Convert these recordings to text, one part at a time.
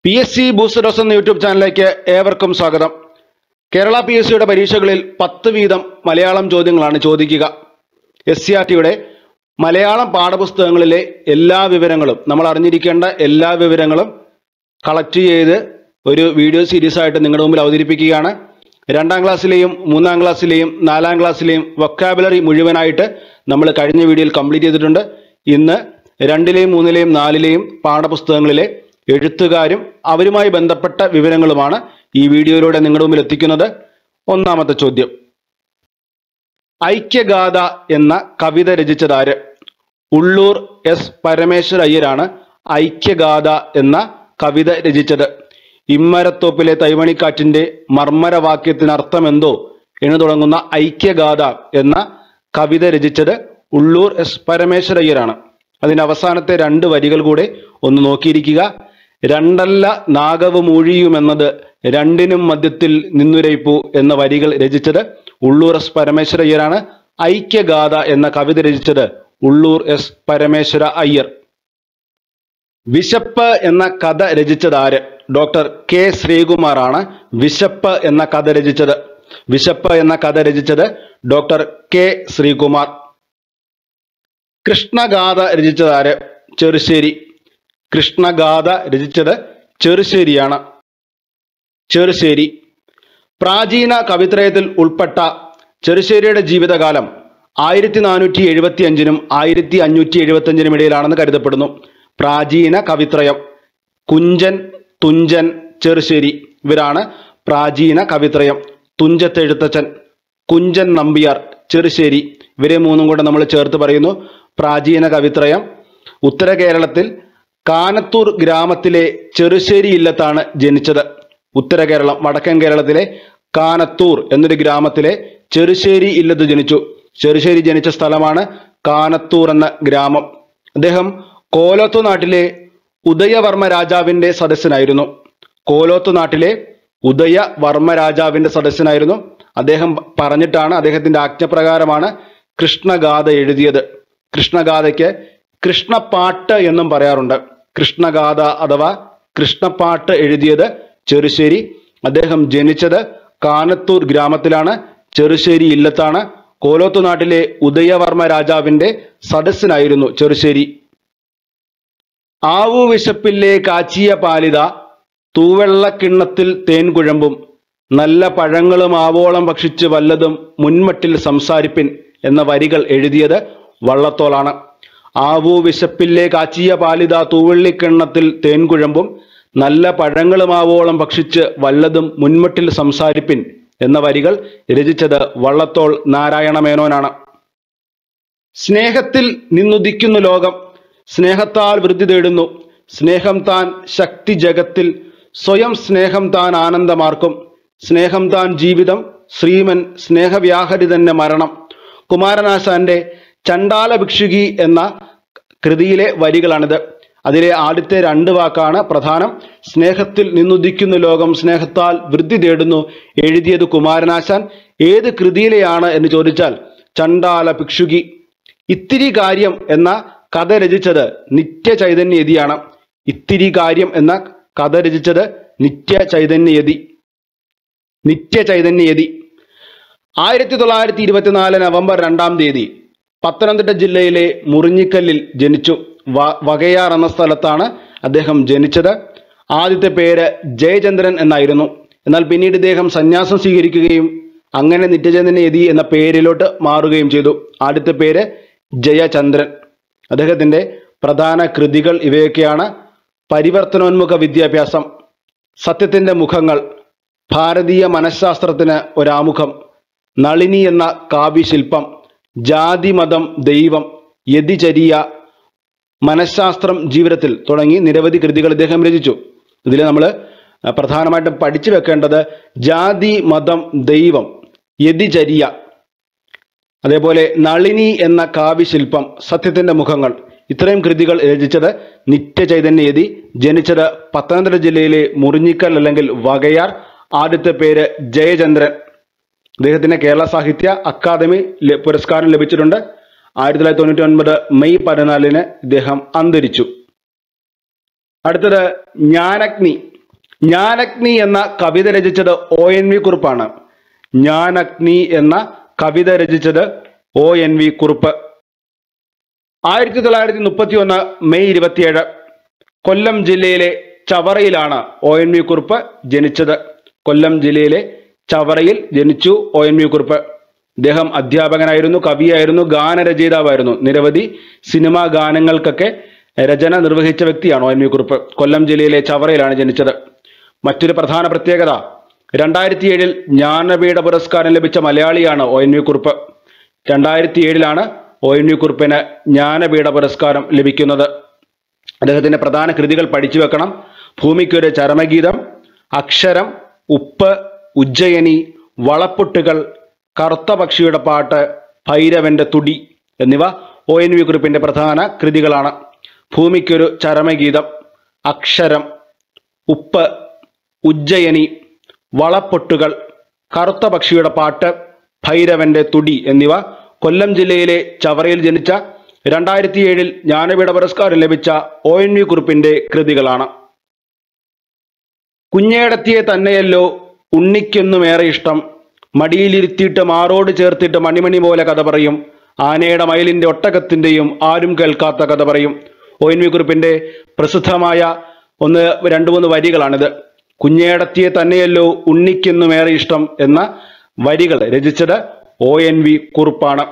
P S C booster എന്ന YouTube ചാനലിലേക്ക് ഏവർക്കും സ്വാഗതം കേരള പി എസ് സിയുടെ പരീക്ഷകളിൽ പത്ത് വീതം മലയാളം ചോദ്യങ്ങളാണ് ചോദിക്കുക എസ് സി ആർ ടിയുടെ മലയാളം പാഠപുസ്തകങ്ങളിലെ എല്ലാ വിവരങ്ങളും നമ്മൾ അറിഞ്ഞിരിക്കേണ്ട എല്ലാ വിവരങ്ങളും കളക്ട് ചെയ്ത് ഒരു വീഡിയോ സീരീസ് ആയിട്ട് നിങ്ങളുടെ മുമ്പിൽ അവതരിപ്പിക്കുകയാണ് രണ്ടാം ക്ലാസ്സിലെയും മൂന്നാം ക്ലാസ്സിലെയും നാലാം ക്ലാസ്സിലെയും വൊക്കാബുലറി മുഴുവനായിട്ട് നമ്മൾ കഴിഞ്ഞ വീഡിയോയിൽ കംപ്ലീറ്റ് ചെയ്തിട്ടുണ്ട് ഇന്ന് രണ്ടിലെയും മൂന്നിലെയും നാലിലെയും പാഠപുസ്തകങ്ങളിലെ എഴുത്തുകാരും അവരുമായി ബന്ധപ്പെട്ട വിവരങ്ങളുമാണ് ഈ വീഡിയോയിലൂടെ നിങ്ങളുടെ മുമ്പിൽ എത്തിക്കുന്നത് ഒന്നാമത്തെ ചോദ്യം ഐക്യഗാഥ എന്ന കവിത രചിച്ചതാര് ഉള്ളൂർ എസ് പരമേശ്വര അയ്യരാണ് ഐക്യഗാഥ എന്ന കവിത രചിച്ചത് ഇമ്മരത്തോപ്പിലെ തൈവണിക്കാറ്റിന്റെ മർമ്മരവാക്യത്തിന് അർത്ഥമെന്തോ എന്ന് തുടങ്ങുന്ന ഐക്യഗാഥ എന്ന കവിത രചിച്ചത് ഉള്ളൂർ എസ് പരമേശ്വര അയ്യരാണ് അതിന്റെ അവസാനത്തെ രണ്ട് വരികൾ കൂടെ ഒന്ന് നോക്കിയിരിക്കുക രണ്ടല്ല നാഗവ് മൂഴിയുമെന്നത് രണ്ടിനും മധ്യത്തിൽ നിന്നുരയിപ്പു എന്ന വരികൾ രചിച്ചത് ഉള്ളൂർ എസ് പരമേശ്വര അയ്യരാണ് ഐക്യഗാഥ എന്ന കവിത രചിച്ചത് ഉള്ളൂർ എസ് പരമേശ്വര അയ്യർ വിശപ്പ് എന്ന കഥ രചിച്ചത് ആര് ഡോക്ടർ കെ ശ്രീകുമാറാണ് വിശപ്പ് എന്ന കഥ രചിച്ചത് വിശപ്പ് എന്ന കഥ രചിച്ചത് ഡോക്ടർ കെ ശ്രീകുമാർ കൃഷ്ണഗാഥ രചിച്ചത് ആര് ചെറുശ്ശേരി കൃഷ്ണഗാഥ രചിച്ചത് ചെറുശ്ശേരിയാണ് ചെറുശ്ശേരി പ്രാചീന കവിത്രയത്തിൽ ഉൾപ്പെട്ട ചെറുശ്ശേരിയുടെ ജീവിതകാലം ആയിരത്തി നാനൂറ്റി എഴുപത്തി അഞ്ചിനും ആയിരത്തി അഞ്ഞൂറ്റി എഴുപത്തി അഞ്ചിനും ഇടയിലാണെന്ന് കരുതപ്പെടുന്നു പ്രാചീന കവിത്രയം കുഞ്ചൻ തുഞ്ചൻ ചെറുശ്ശേരി ഇവരാണ് പ്രാചീന കവിത്രയം തുഞ്ചത്തെഴുത്തച്ഛൻ കുഞ്ചൻ നമ്പ്യാർ ചെറുശ്ശേരി ഇവരെ മൂന്നും കൂടെ നമ്മൾ ചേർത്ത് പറയുന്നു പ്രാചീന കവിത്രയം ഉത്തര കേരളത്തിൽ കാനത്തൂർ ഗ്രാമത്തിലെ ചെറുശ്ശേരി ഇല്ലത്താണ് ജനിച്ചത് ഉത്തര കേരളം വടക്കൻ കേരളത്തിലെ കാനത്തൂർ എന്നൊരു ഗ്രാമത്തിലെ ചെറുശ്ശേരി ഇല്ലത്ത് ജനിച്ചു ചെറുശ്ശേരി ജനിച്ച സ്ഥലമാണ് കാനത്തൂർ എന്ന ഗ്രാമം അദ്ദേഹം കോലോത്തു നാട്ടിലെ ഉദയവർമ്മ രാജാവിന്റെ സദസ്യനായിരുന്നു കോലോത്തു നാട്ടിലെ ഉദയവർമ്മ രാജാവിന്റെ സദസ്യനായിരുന്നു അദ്ദേഹം പറഞ്ഞിട്ടാണ് അദ്ദേഹത്തിന്റെ ആജ്ഞപ്രകാരമാണ് കൃഷ്ണഗാഥ എഴുതിയത് കൃഷ്ണഗാഥയ്ക്ക് കൃഷ്ണപ്പാട്ട് എന്നും പറയാറുണ്ട് കൃഷ്ണഗാഥ അഥവാ കൃഷ്ണപ്പാട്ട് എഴുതിയത് ചെറുശ്ശേരി അദ്ദേഹം ജനിച്ചത് കാനത്തൂർ ഗ്രാമത്തിലാണ് ചെറുശ്ശേരി ഇല്ലത്താണ് കോലോത്തു നാട്ടിലെ ഉദയവർമ്മ രാജാവിന്റെ സദസ്യനായിരുന്നു ചെറുശ്ശേരി ആവു വിശപ്പില്ലേ കാച്ചിയ പാലിത തൂവെള്ളക്കിണ്ണത്തിൽ തേൻ കുഴമ്പും നല്ല പഴങ്ങളും ആവോളം ഭക്ഷിച്ച് വല്ലതും മുൻമട്ടിൽ സംസാരിപ്പിൻ എന്ന വരികൾ എഴുതിയത് വള്ളത്തോളാണ് ആവു വിശപ്പില്ലേ കാച്ചിയ പാലിത തൂവെള്ളിക്കിണ്ണത്തിൽ തേൻ കുഴമ്പും നല്ല പഴങ്ങളുമാവോളം ഭക്ഷിച്ച് വല്ലതും മുൻമട്ടിൽ സംസാരിപ്പിൻ എന്ന വരികൾ രചിച്ചത് വള്ളത്തോൾ നാരായണ മേനോനാണ് സ്നേഹത്തിൽ നിന്നുദിക്കുന്നു ലോകം സ്നേഹത്താൽ വൃദ്ധി തേടുന്നു സ്നേഹം താൻ ശക്തി ജഗത്തിൽ സ്വയം സ്നേഹം താൻ ആനന്ദമാർക്കും സ്നേഹം താൻ ജീവിതം ശ്രീമൻ സ്നേഹവ്യാഹരി തന്നെ മരണം കുമാരനാശാന്റെ ചണ്ടാല ഭിക്ഷുകി എന്ന കൃതിയിലെ വരികളാണിത് അതിലെ ആദ്യത്തെ രണ്ട് വാക്കാണ് പ്രധാനം സ്നേഹത്തിൽ നിന്നുദിക്കുന്ന ലോകം സ്നേഹത്താൽ വൃദ്ധി തേടുന്നു എഴുതിയത് കുമാരനാശാൻ ഏത് കൃതിയിലെയാണ് എന്ന് ചോദിച്ചാൽ ചണ്ടാല ഭിക്ഷുകി ഇത്തിരി കാര്യം എന്ന കഥ രചിച്ചത് നിത്യ ചൈതന്യയതിയാണ് ഇത്തിരി കാര്യം എന്ന കഥ രചിച്ചത് നിത്യ ചൈതന്യയതി നിത്യ ചൈതന്യയതി ആയിരത്തി തൊള്ളായിരത്തി ഇരുപത്തിനാല് നവംബർ രണ്ടാം തീയതി പത്തനംതിട്ട ജില്ലയിലെ മുറിഞ്ഞിക്കല്ലിൽ ജനിച്ചു വ- വകയാർ എന്ന സ്ഥലത്താണ് അദ്ദേഹം ജനിച്ചത് ആദ്യത്തെ പേര് ജയചന്ദ്രൻ എന്നായിരുന്നു എന്നാൽ പിന്നീട് ഇദ്ദേഹം സന്യാസം സ്വീകരിക്കുകയും അങ്ങനെ നിത്യചൈതന്യയതി എന്ന പേരിലോട്ട് മാറുകയും ചെയ്തു ആദ്യത്തെ പേര് ജയചന്ദ്രൻ അദ്ദേഹത്തിന്റെ പ്രധാന കൃതികൾ ഇവയൊക്കെയാണ് പരിവർത്തനോന്മുഖ വിദ്യാഭ്യാസം സത്യത്തിന്റെ മുഖങ്ങൾ ഭാരതീയ മനഃശാസ്ത്രത്തിന് ഒരാമുഖം നളിനി എന്ന കാവ്യശില്പം ജാതി മതം ദൈവം യതിചര്യ മനഃശാസ്ത്രം ജീവിതത്തിൽ തുടങ്ങി നിരവധി കൃതികൾ ഇദ്ദേഹം രചിച്ചു ഇതിൽ നമ്മൾ പ്രധാനമായിട്ടും പഠിച്ചു വെക്കേണ്ടത് ജാതി മതം ദൈവം യതിചര്യ അതേപോലെ നളിനി എന്ന കാവ്യശില്പം സത്യത്തിന്റെ മുഖങ്ങൾ ഇത്രയും കൃതികൾ രചിച്ചത് നിത്യചൈതന്യയതി ജനിച്ചത് പത്തനംതിട്ട ജില്ലയിലെ മുറിഞ്ഞിക്കൽ അല്ലെങ്കിൽ വകയാർ ആദ്യത്തെ പേര് ജയചന്ദ്രൻ അദ്ദേഹത്തിന് കേരള സാഹിത്യ അക്കാദമി ല- പുരസ്കാരം ലഭിച്ചിട്ടുണ്ട് ആയിരത്തി തൊള്ളായിരത്തി തൊണ്ണൂറ്റി ഒൻപത് മെയ് പതിനാലിന് ഇദ്ദേഹം അന്തരിച്ചു അടുത്തത് ജ്ഞാനഗ്നി ജ്ഞാനഗ്നി എന്ന കവിത രചിച്ചത് ഒ എൻ വി കുറുപ്പാണ് ജ്ഞാനഗ്നി എന്ന കവിത രചിച്ചത് ഒ എൻ വി കുറുപ്പ് ആയിരത്തി തൊള്ളായിരത്തി മുപ്പത്തി ഒന്ന് മെയ് ഇരുപത്തിയേഴ് കൊല്ലം ജില്ലയിലെ ചവറയിലാണ് ഒ എൻ വി കുറുപ്പ് ജനിച്ചത് കൊല്ലം ജില്ലയിലെ ചവറയിൽ ജനിച്ചു ഒ എൻ വി കുറുപ്പ് ഇദ്ദേഹം അധ്യാപകനായിരുന്നു കവിയായിരുന്നു ഗാനരചയിതാവായിരുന്നു നിരവധി സിനിമാ ഗാനങ്ങൾക്കൊക്കെ രചന നിർവഹിച്ച വ്യക്തിയാണ് O N V Kurup Kollam ജില്ലയിലെ ചവറയിലാണ് ജനിച്ചത് മറ്റൊരു പ്രധാന പ്രത്യേകത രണ്ടായിരത്തി ഏഴിൽ ജ്ഞാനപീഠ പുരസ്കാരം ലഭിച്ച മലയാളിയാണ് ഒ എൻ വി കുറുപ്പ് രണ്ടായിരത്തി ഏഴിലാണ് ഒ എൻ വി കുറുപ്പിന് ജ്ഞാനപീഠ പുരസ്കാരം ലഭിക്കുന്നത് അദ്ദേഹത്തിന്റെ പ്രധാന കൃതികൾ പഠിച്ചു വെക്കണം ഭൂമിക്കൊരു ചരമഗീതം അക്ഷരം ഉപ്പ് ഉജ്ജയിനി വളപ്പൊട്ടുകൾ കറുത്ത പക്ഷിയുടെ പാട്ട് ഭൈരവന്റെ തുടി എന്നിവ ഒ എൻ വി കുറിപ്പിന്റെ പ്രധാന കൃതികളാണ് ഭൂമിക്കൊരു ചരമഗീതം അക്ഷരം ഉപ്പ് ഉജ്ജയിനി വളപ്പൊട്ടുകൾ കറുത്ത പക്ഷിയുടെ പാട്ട് ഭൈരവന്റെ തുടി എന്നിവ കൊല്ലം ജില്ലയിലെ ചവറയിൽ ജനിച്ച രണ്ടായിരത്തി ഏഴിൽ ജ്ഞാനപീഠ പുരസ്കാരം ലഭിച്ച ഒ എൻ വി കുറിപ്പിന്റെ കൃതികളാണ് കുഞ്ഞേടത്തിയെ തന്നെയല്ലോ ഉണ്ണിക്കെന്നുമേറെ ഇഷ്ടം മടിയിലിരുത്തിയിട്ട് മാറോട് ചേർത്തിട്ട് മണിമണി പോലെ കഥ പറയും ആനയുടെ മയിലിന്റെ ഒട്ടകത്തിന്റെയും ആരും കേൾക്കാത്ത കഥ പറയും ഒ എൻ വി കുറിപ്പിന്റെ പ്രസിദ്ധമായ ഒന്ന് രണ്ട് മൂന്ന് വരികളാണിത് കുഞ്ഞേടത്തിയെ തന്നെയല്ലോ ഉണ്ണിക്കെന്നുമേറെ ഇഷ്ടം എന്ന വരികൾ രചിച്ചത് ഒ എൻ വി കുറുപ്പാണ്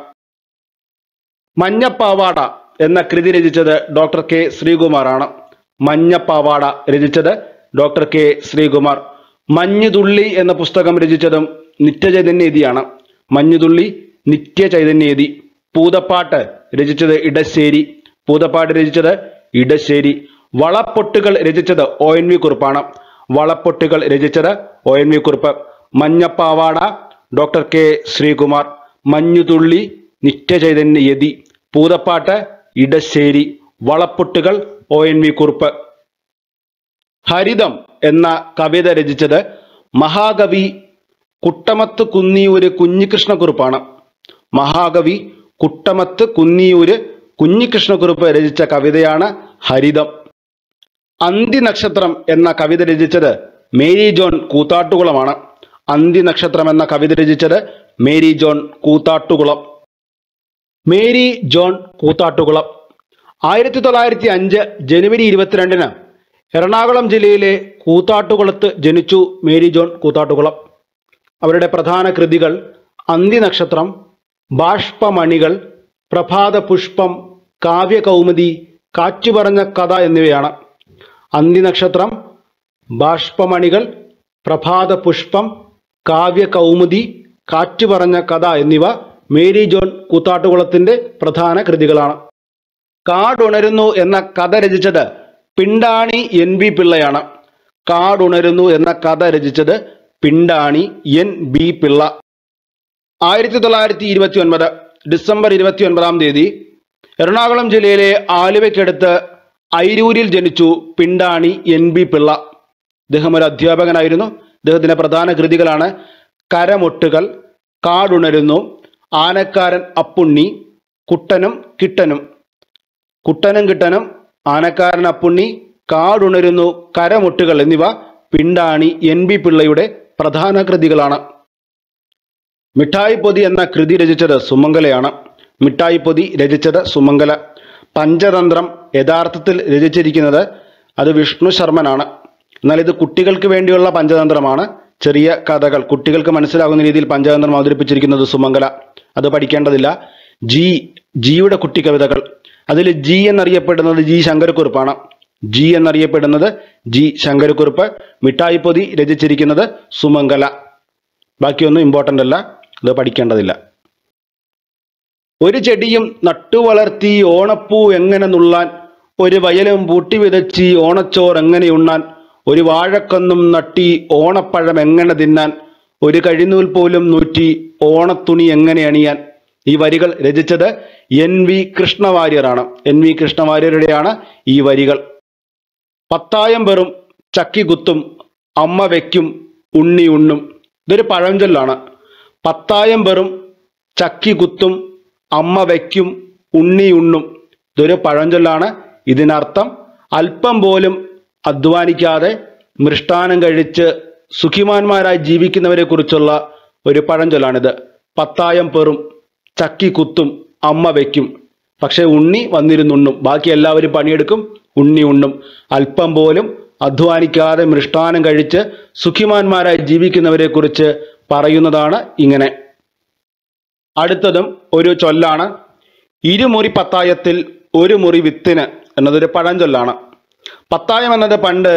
മഞ്ഞപ്പാവാട എന്ന കൃതി രചിച്ചത് ഡോക്ടർ കെ ശ്രീകുമാറാണ് മഞ്ഞപ്പാവാട രചിച്ചത് ഡോക്ടർ കെ ശ്രീകുമാർ മഞ്ഞുതുള്ളി എന്ന പുസ്തകം രചിച്ചതും നിത്യചൈതന്യതിയാണ് മഞ്ഞുതുള്ളി നിത്യചൈതന്യതി പൂതപ്പാട്ട് രചിച്ചത് ഇടശ്ശേരി പൂതപ്പാട്ട് രചിച്ചത് ഇടശ്ശേരി വളപ്പൊട്ടുകൾ രചിച്ചത് ഒ എൻ വി കുറുപ്പാണ് വളപ്പൊട്ടുകൾ രചിച്ചത് ഒ എൻ വി കുറുപ്പ് മഞ്ഞപ്പാവാട ഡോക്ടർ കെ ശ്രീകുമാർ മഞ്ഞുതുള്ളി നിത്യചൈതന്യ യതി പൂതപ്പാട്ട് ഇടശ്ശേരി വളപ്പൊട്ടുകൾ ഒ എൻ വി കുറുപ്പ് ഹരിതം എന്ന കവിത രചിച്ചത് മഹാകവി കുട്ടമത്ത് കുന്നിയൂര് കുഞ്ഞികൃഷ്ണക്കുറുപ്പാണ് മഹാകവി കുട്ടമത്ത് കുന്നിയൂര് കുഞ്ഞികൃഷ്ണക്കുറുപ്പ് രചിച്ച കവിതയാണ് ഹരിതം അന്തിനക്ഷത്രം എന്ന കവിത രചിച്ചത് മേരി ജോൺ കൂത്താട്ടുകുളമാണ് അന്തിനക്ഷത്രം എന്ന കവിത രചിച്ചത് Mary John Koothattukulam Mary John Koothattukulam ആയിരത്തി തൊള്ളായിരത്തി അഞ്ച് ജനുവരി ഇരുപത്തിരണ്ടിന് എറണാകുളം ജില്ലയിലെ കൂത്താട്ടുകുളത്ത് ജനിച്ചു മേരി ജോൺ കൂത്താട്ടുകുളം അവരുടെ പ്രധാന കൃതികൾ അന്തിനക്ഷത്രം ബാഷ്പമണികൾ പ്രഭാത പുഷ്പം കാവ്യകൗമുദി കാറ്റുപറഞ്ഞ കഥ എന്നിവയാണ് അന്തിനക്ഷത്രം ബാഷ്പമണികൾ പ്രഭാത പുഷ്പം കാവ്യകൗമുദി കാറ്റുപറഞ്ഞ കഥ എന്നിവ മേരി ജോൺ കൂത്താട്ടുകുളത്തിന്റെ പ്രധാന കൃതികളാണ് കാടുണരുന്നു എന്ന കഥ രചിച്ചത് പിണ്ടാണി എൻ ബി പിള്ളയാണ് കാടുണരുന്നു എന്ന കഥ രചിച്ചത് പിണ്ടാണി എൻ ബി പിള്ള ആയിരത്തി തൊള്ളായിരത്തി ഇരുപത്തി ഒൻപത് ഡിസംബർ ഇരുപത്തി ഒൻപതാം തീയതി എറണാകുളം ജില്ലയിലെ ആലുവയ്ക്കടുത്ത് ഐരൂരിൽ ജനിച്ചു പിണ്ടാണി എൻ ബി പിള്ള ഇദ്ദേഹം ഒരു അധ്യാപകനായിരുന്നു ഇദ്ദേഹത്തിന്റെ പ്രധാന കൃതികളാണ് കരമൊട്ടുകൾ കാടുണരുന്നു ആനക്കാരൻ അപ്പുണ്ണി കുട്ടനും കിട്ടനും കുട്ടനും കിട്ടനും ആനക്കാരൻ അപ്പുണ്ണി കാടുണരുന്നു കരമൊട്ടുകൾ എന്നിവ പിണ്ടാണി എൻ ബി പിള്ളയുടെ പ്രധാന കൃതികളാണ് മിഠായി പൊതി എന്ന കൃതി രചിച്ചത് സുമംഗലയാണ് മിഠായി പൊതി രചിച്ചത് സുമംഗല പഞ്ചതന്ത്രം യഥാർത്ഥത്തിൽ രചിച്ചിരിക്കുന്നത് അത് വിഷ്ണു ശർമ്മനാണ് എന്നാൽ ഇത് കുട്ടികൾക്ക് വേണ്ടിയുള്ള പഞ്ചതന്ത്രമാണ് ചെറിയ കഥകൾ കുട്ടികൾക്ക് മനസ്സിലാകുന്ന രീതിയിൽ പഞ്ചതന്ത്രം അവതരിപ്പിച്ചിരിക്കുന്നത് സുമംഗല അത് പഠിക്കേണ്ടതില്ല ജി ജിയുടെ കുട്ടി കവിതകൾ അതിൽ ജി എന്നറിയപ്പെടുന്നത് ജി ശങ്കരക്കുറുപ്പാണ് ജി എന്നറിയപ്പെടുന്നത് ജി ശങ്കരക്കുറുപ്പ് മിഠായി പൊതി രചിച്ചിരിക്കുന്നത് സുമംഗല ബാക്കിയൊന്നും ഇമ്പോർട്ടൻ്റ് അല്ല അത് പഠിക്കേണ്ടതില്ല ഒരു ചെടിയും നട്ടുവളർത്തി ഓണപ്പൂ എങ്ങനെ നുള്ളാൻ ഒരു വയലും പൂട്ടി വിതച്ചി ഓണച്ചോർ എങ്ങനെ ഉണ്ണാൻ ഒരു വാഴക്കന്നും നട്ടി ഓണപ്പഴം എങ്ങനെ തിന്നാൻ ഒരു കഴിനൂൽ പോലും നൂറ്റി ഓണത്തുണി എങ്ങനെ അണിയാൻ ഈ വരികൾ രചിച്ചത് എൻ വി കൃഷ്ണവാര്യരാണ് എൻ വി കൃഷ്ണവാര്യരുടെയാണ് ഈ വരികൾ പത്തായം വെറും ചക്കി കുത്തും അമ്മ വെക്കും ഉണ്ണി ഉണ്ണും ഇതൊരു പഴഞ്ചൊല്ലാണ് പത്തായം വെറും ചക്കി കുത്തും അമ്മ വയ്ക്കും ഉണ്ണി ഉണ്ണും ഇതൊരു പഴഞ്ചൊല്ലാണ് ഇതിനർത്ഥം അല്പം പോലും അധ്വാനിക്കാതെ മൃഷ്ടാനം കഴിച്ച് സുഖിമാന്മാരായി ജീവിക്കുന്നവരെ കുറിച്ചുള്ള ഒരു പഴഞ്ചൊല്ലാണിത് പത്തായം പെറും ചക്കി കുത്തും അമ്മ വയ്ക്കും പക്ഷെ ഉണ്ണി വന്നിരുന്നുണ്ണും ബാക്കി എല്ലാവരും പണിയെടുക്കും ഉണ്ണി ഉണ്ണും അല്പം പോലും അധ്വാനിക്കാതെ മൃഷ്ടാനം കഴിച്ച് സുഖിമാന്മാരായി ജീവിക്കുന്നവരെ കുറിച്ച് പറയുന്നതാണ് ഇങ്ങനെ അടുത്തതും ഒരു ചൊല്ലാണ് ഇരുമുറി പത്തായത്തിൽ ഒരു മുറി വിത്തിന് എന്നതൊരു പഴഞ്ചൊല്ലാണ് പത്തായം എന്നത് പണ്ട്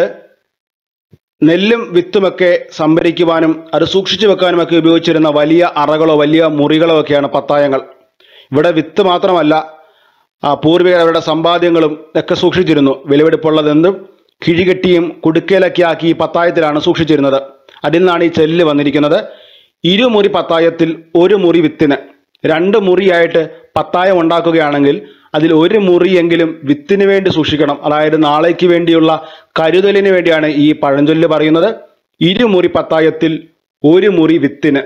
നെല്ലും വിത്തുമൊക്കെ സംഭരിക്കുവാനും അത് സൂക്ഷിച്ചു വെക്കാനുമൊക്കെ ഉപയോഗിച്ചിരുന്ന വലിയ അറകളോ വലിയ മുറികളോ ഒക്കെയാണ് പത്തായങ്ങൾ ഇവിടെ വിത്ത് മാത്രമല്ല ആ പൂർവികർ അവരുടെ സമ്പാദ്യങ്ങളും ഒക്കെ സൂക്ഷിച്ചിരുന്നു വിലവെടുപ്പുള്ളതെന്തും കിഴികെട്ടിയും കുടുക്കയിലൊക്കെ ആക്കി ഈ പത്തായത്തിലാണ് സൂക്ഷിച്ചിരുന്നത് അതിൽ നിന്നാണ് ഈ ചെല്ല് വന്നിരിക്കുന്നത് ഇരുമുറി പത്തായത്തിൽ ഒരു മുറി വിത്തിന് രണ്ട് മുറിയായിട്ട് പത്തായം ഉണ്ടാക്കുകയാണെങ്കിൽ അതിൽ ഒരു മുറിയെങ്കിലും വിത്തിന് വേണ്ടി സൂക്ഷിക്കണം അതായത് നാളേക്ക് വേണ്ടിയുള്ള കരുതലിന് വേണ്ടിയാണ് ഈ പഴഞ്ചൊല്ല് പറയുന്നത് ഇരുമുറി പത്തായത്തിൽ ഒരു മുറി വിത്തിന്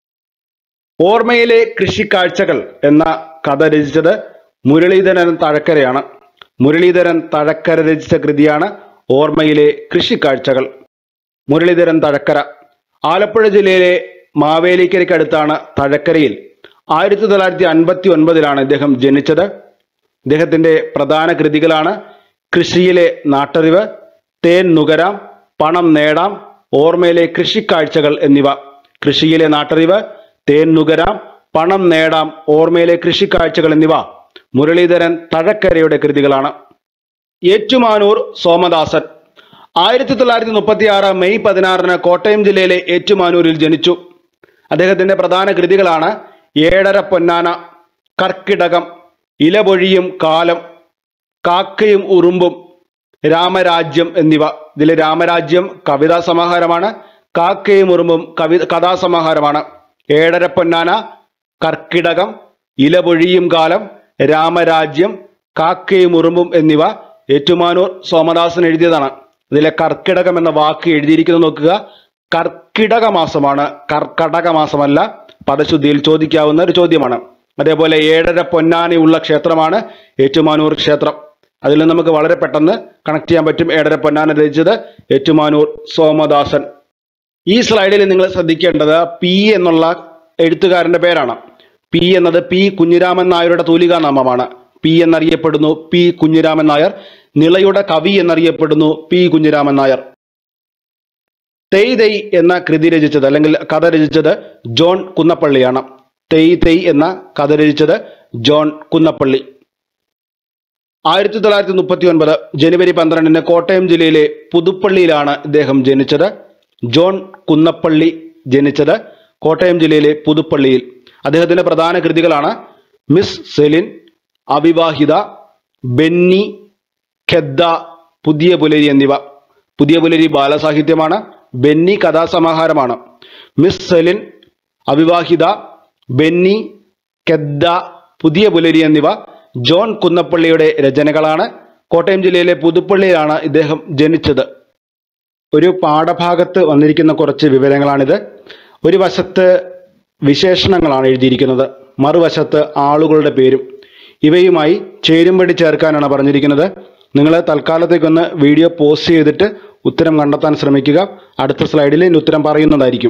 ഓർമ്മയിലെ കൃഷിക്കാഴ്ചകൾ എന്ന കഥ രചിച്ചത് മുരളീധരൻ തഴക്കരയാണ് മുരളീധരൻ തഴക്കര രചിച്ച കൃതിയാണ് ഓർമ്മയിലെ കൃഷിക്കാഴ്ചകൾ മുരളീധരൻ തഴക്കര ആലപ്പുഴ ജില്ലയിലെ മാവേലിക്കരയ്ക്കടുത്താണ് തഴക്കരയിൽ ആയിരത്തി തൊള്ളായിരത്തി അൻപത്തി ഒൻപതിലാണ് ഇദ്ദേഹം ജനിച്ചത് ഇദ്ദേഹത്തിന്റെ പ്രധാന കൃതികളാണ് കൃഷിയിലെ നാട്ടറിവ് തേൻ നുകരാം പണം നേടാം ഓർമ്മയിലെ കൃഷിക്കാഴ്ചകൾ എന്നിവ കൃഷിയിലെ നാട്ടറിവ് തേൻ നുകരാം പണം നേടാം ഓർമ്മയിലെ കൃഷിക്കാഴ്ചകൾ എന്നിവ മുരളീധരൻ തഴക്കരയുടെ കൃതികളാണ് ഏറ്റുമാനൂർ സോമദാസൻ ആയിരത്തി തൊള്ളായിരത്തി മുപ്പത്തി ആറ് മെയ് പതിനാറിന് കോട്ടയം ജില്ലയിലെ ഏറ്റുമാനൂരിൽ ജനിച്ചു അദ്ദേഹത്തിന്റെ പ്രധാന കൃതികളാണ് ഏഴര പൊന്നാന കർക്കിടകം ഇലപൊഴിയും കാലം കാക്കയും ഉറുമ്പും രാമരാജ്യം എന്നിവ ഇതിലെ രാമരാജ്യം കവിതാ സമാഹാരമാണ് കാക്കയും ഉറുമ്പും കവി കഥാസമാഹാരമാണ് ഏഴര പൊന്നാന കർക്കിടകം ഇലപൊഴിയും കാലം രാമരാജ്യം കാക്കയും ഉറുമ്പും എന്നിവ ഏറ്റുമാനൂർ സോമദാസൻ എഴുതിയതാണ് ഇതിലെ കർക്കിടകം എന്ന വാക്ക് എഴുതിയിരിക്കുന്നത് നോക്കുക കർക്കിടക മാസമാണ് കർക്കടക മാസമല്ല പദശുദ്ധിയിൽ ചോദിക്കാവുന്ന ഒരു ചോദ്യമാണ് അതേപോലെ ഏഴര പൊന്നാനയുള്ള ക്ഷേത്രമാണ് ഏറ്റുമാനൂർ ക്ഷേത്രം അതിൽ നിന്ന് നമുക്ക് വളരെ പെട്ടെന്ന് കണക്ട് ചെയ്യാൻ പറ്റും ഏഴര പൊന്നാന രചിച്ചത് ഏറ്റുമാനൂർ സോമദാസൻ ഈ സ്ലൈഡിൽ നിങ്ങൾ ശ്രദ്ധിക്കേണ്ടത് പി എന്നുള്ള എഴുത്തുകാരന്റെ പേരാണ് പി എന്നത് പി കുഞ്ഞിരാമൻ നായരുടെ തൂലികാ നാമമാണ് പി എന്നറിയപ്പെടുന്നു പി കുഞ്ഞിരാമൻ നായർ നിളയുടെ കവി എന്നറിയപ്പെടുന്നു പി കുഞ്ഞിരാമൻ നായർ തെയ് തെയ് എന്ന കൃതി രചിച്ചത് അല്ലെങ്കിൽ കഥ രചിച്ചത് ജോൺ കുന്നപ്പള്ളിയാണ് തെയ് തെയ് എന്ന കഥ രചിച്ചത് ജോൺ കുന്നപ്പള്ളി ആയിരത്തി തൊള്ളായിരത്തി മുപ്പത്തി ഒൻപത് ജനുവരി പന്ത്രണ്ടിന് കോട്ടയം ജില്ലയിലെ പുതുപ്പള്ളിയിലാണ് ഇദ്ദേഹം ജനിച്ചത് ജോൺ കുന്നപ്പള്ളി ജനിച്ചത് കോട്ടയം ജില്ലയിലെ പുതുപ്പള്ളിയിൽ അദ്ദേഹത്തിന്റെ പ്രധാന കൃതികളാണ് Miss Celine Avivahitha Benny Kheddah Puthiya Pulari എന്നിവ പുതിയ പുലരി ബാലസാഹിത്യമാണ് ബെന്നി കഥാസമാഹാരമാണ് Miss Celine Avivahitha Benny Kheddah Puthiya Pulari എന്നിവ ജോൺ കുന്നപ്പള്ളിയുടെ രചനകളാണ് കോട്ടയം ജില്ലയിലെ പുതുപ്പള്ളിയിലാണ് ഇദ്ദേഹം ജനിച്ചത് ഒരു പാഠഭാഗത്ത് വന്നിരിക്കുന്ന കുറച്ച് വിവരങ്ങളാണിത് ഒരു വശത്ത് വിശേഷണങ്ങളാണ് എഴുതിയിരിക്കുന്നത് മറുവശത്ത് ആളുകളുടെ പേരും ഇവയുമായി ചേരുംപടി ചേർക്കാനാണ് പറഞ്ഞിരിക്കുന്നത് നിങ്ങൾ തൽക്കാലത്തേക്കൊന്ന് വീഡിയോ പോസ്റ്റ് ചെയ്തിട്ട് ഉത്തരം കണ്ടെത്താൻ ശ്രമിക്കുക അടുത്ത സ്ലൈഡിൽ ഇതിന് ഉത്തരം പറയുന്നതായിരിക്കും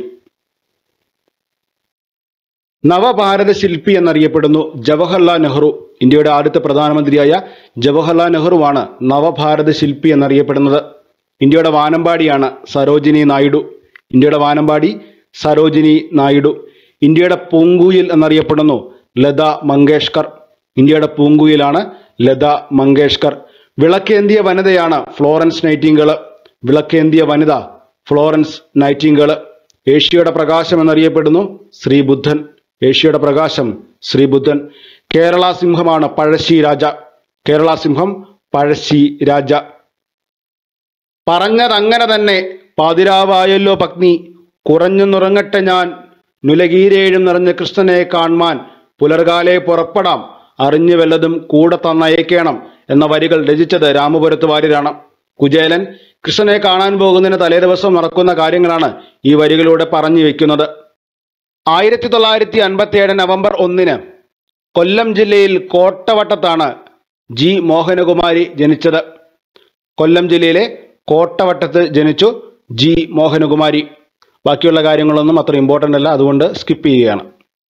നവഭാരത ശില്പി എന്നറിയപ്പെടുന്നു ജവഹർലാൽ നെഹ്റു ഇന്ത്യയുടെ ആദ്യത്തെ പ്രധാനമന്ത്രിയായ ജവഹർലാൽ നെഹ്റുവാണ് നവഭാരത ശില്പി എന്നറിയപ്പെടുന്നത് ഇന്ത്യയുടെ വാനമ്പാടിയാണ് സരോജിനി നായിഡു ഇന്ത്യയുടെ വാനമ്പാടി സരോജിനി നായിഡു ഇന്ത്യയുടെ പൂങ്കുയിൽ എന്നറിയപ്പെടുന്നു ലത മങ്കേഷ്കർ ഇന്ത്യയുടെ പൂങ്കുയിലാണ് ലത മങ്കേഷ്കർ വിളക്കേന്തിയ വനിതയാണ് ഫ്ലോറൻസ് നൈറ്റിംഗേള് വിളക്കേന്തിയ വനിത ഫ്ലോറൻസ് നൈറ്റിംഗേള് ഏഷ്യയുടെ പ്രകാശം എന്നറിയപ്പെടുന്നു ശ്രീബുദ്ധൻ ഏഷ്യയുടെ പ്രകാശം ശ്രീബുദ്ധൻ കേരള സിംഹമാണ് പഴശ്ശി രാജ കേരള സിംഹം പഴശ്ശി രാജ പറഞ്ഞതങ്ങനെ തന്നെ പാതിരാവായല്ലോ പത്നി കുറഞ്ഞു നുറങ്ങട്ടെ ഞാൻ നുലകീരേഴും നിറഞ്ഞ കൃഷ്ണനെ കാൺമാൻ പുലർകാലെ പുറപ്പെടാം അറിഞ്ഞു വല്ലതും കൂടെ തന്നയക്കേണം എന്ന വരികൾ രചിച്ചത് രാമപുരത്ത് വാര്യരാണ് കുചേലൻ കൃഷ്ണനെ കാണാൻ പോകുന്നതിന് തലേദിവസം നടക്കുന്ന കാര്യങ്ങളാണ് ഈ വരികളിലൂടെ പറഞ്ഞു വെക്കുന്നത് ആയിരത്തി തൊള്ളായിരത്തി അൻപത്തി ഏഴ് നവംബർ ഒന്നിന് കൊല്ലം ജില്ലയിൽ കോട്ടവട്ടത്താണ് ജി മോഹനകുമാരി ജനിച്ചത് കൊല്ലം ജില്ലയിലെ കോട്ടവട്ടത്ത് ജനിച്ചു ജി മോഹനകുമാരി ബാക്കിയുള്ള കാര്യങ്ങളൊന്നും അത്ര ഇമ്പോർട്ടൻ്റ് അല്ല അതുകൊണ്ട് സ്കിപ്പ് ചെയ്യുകയാണ്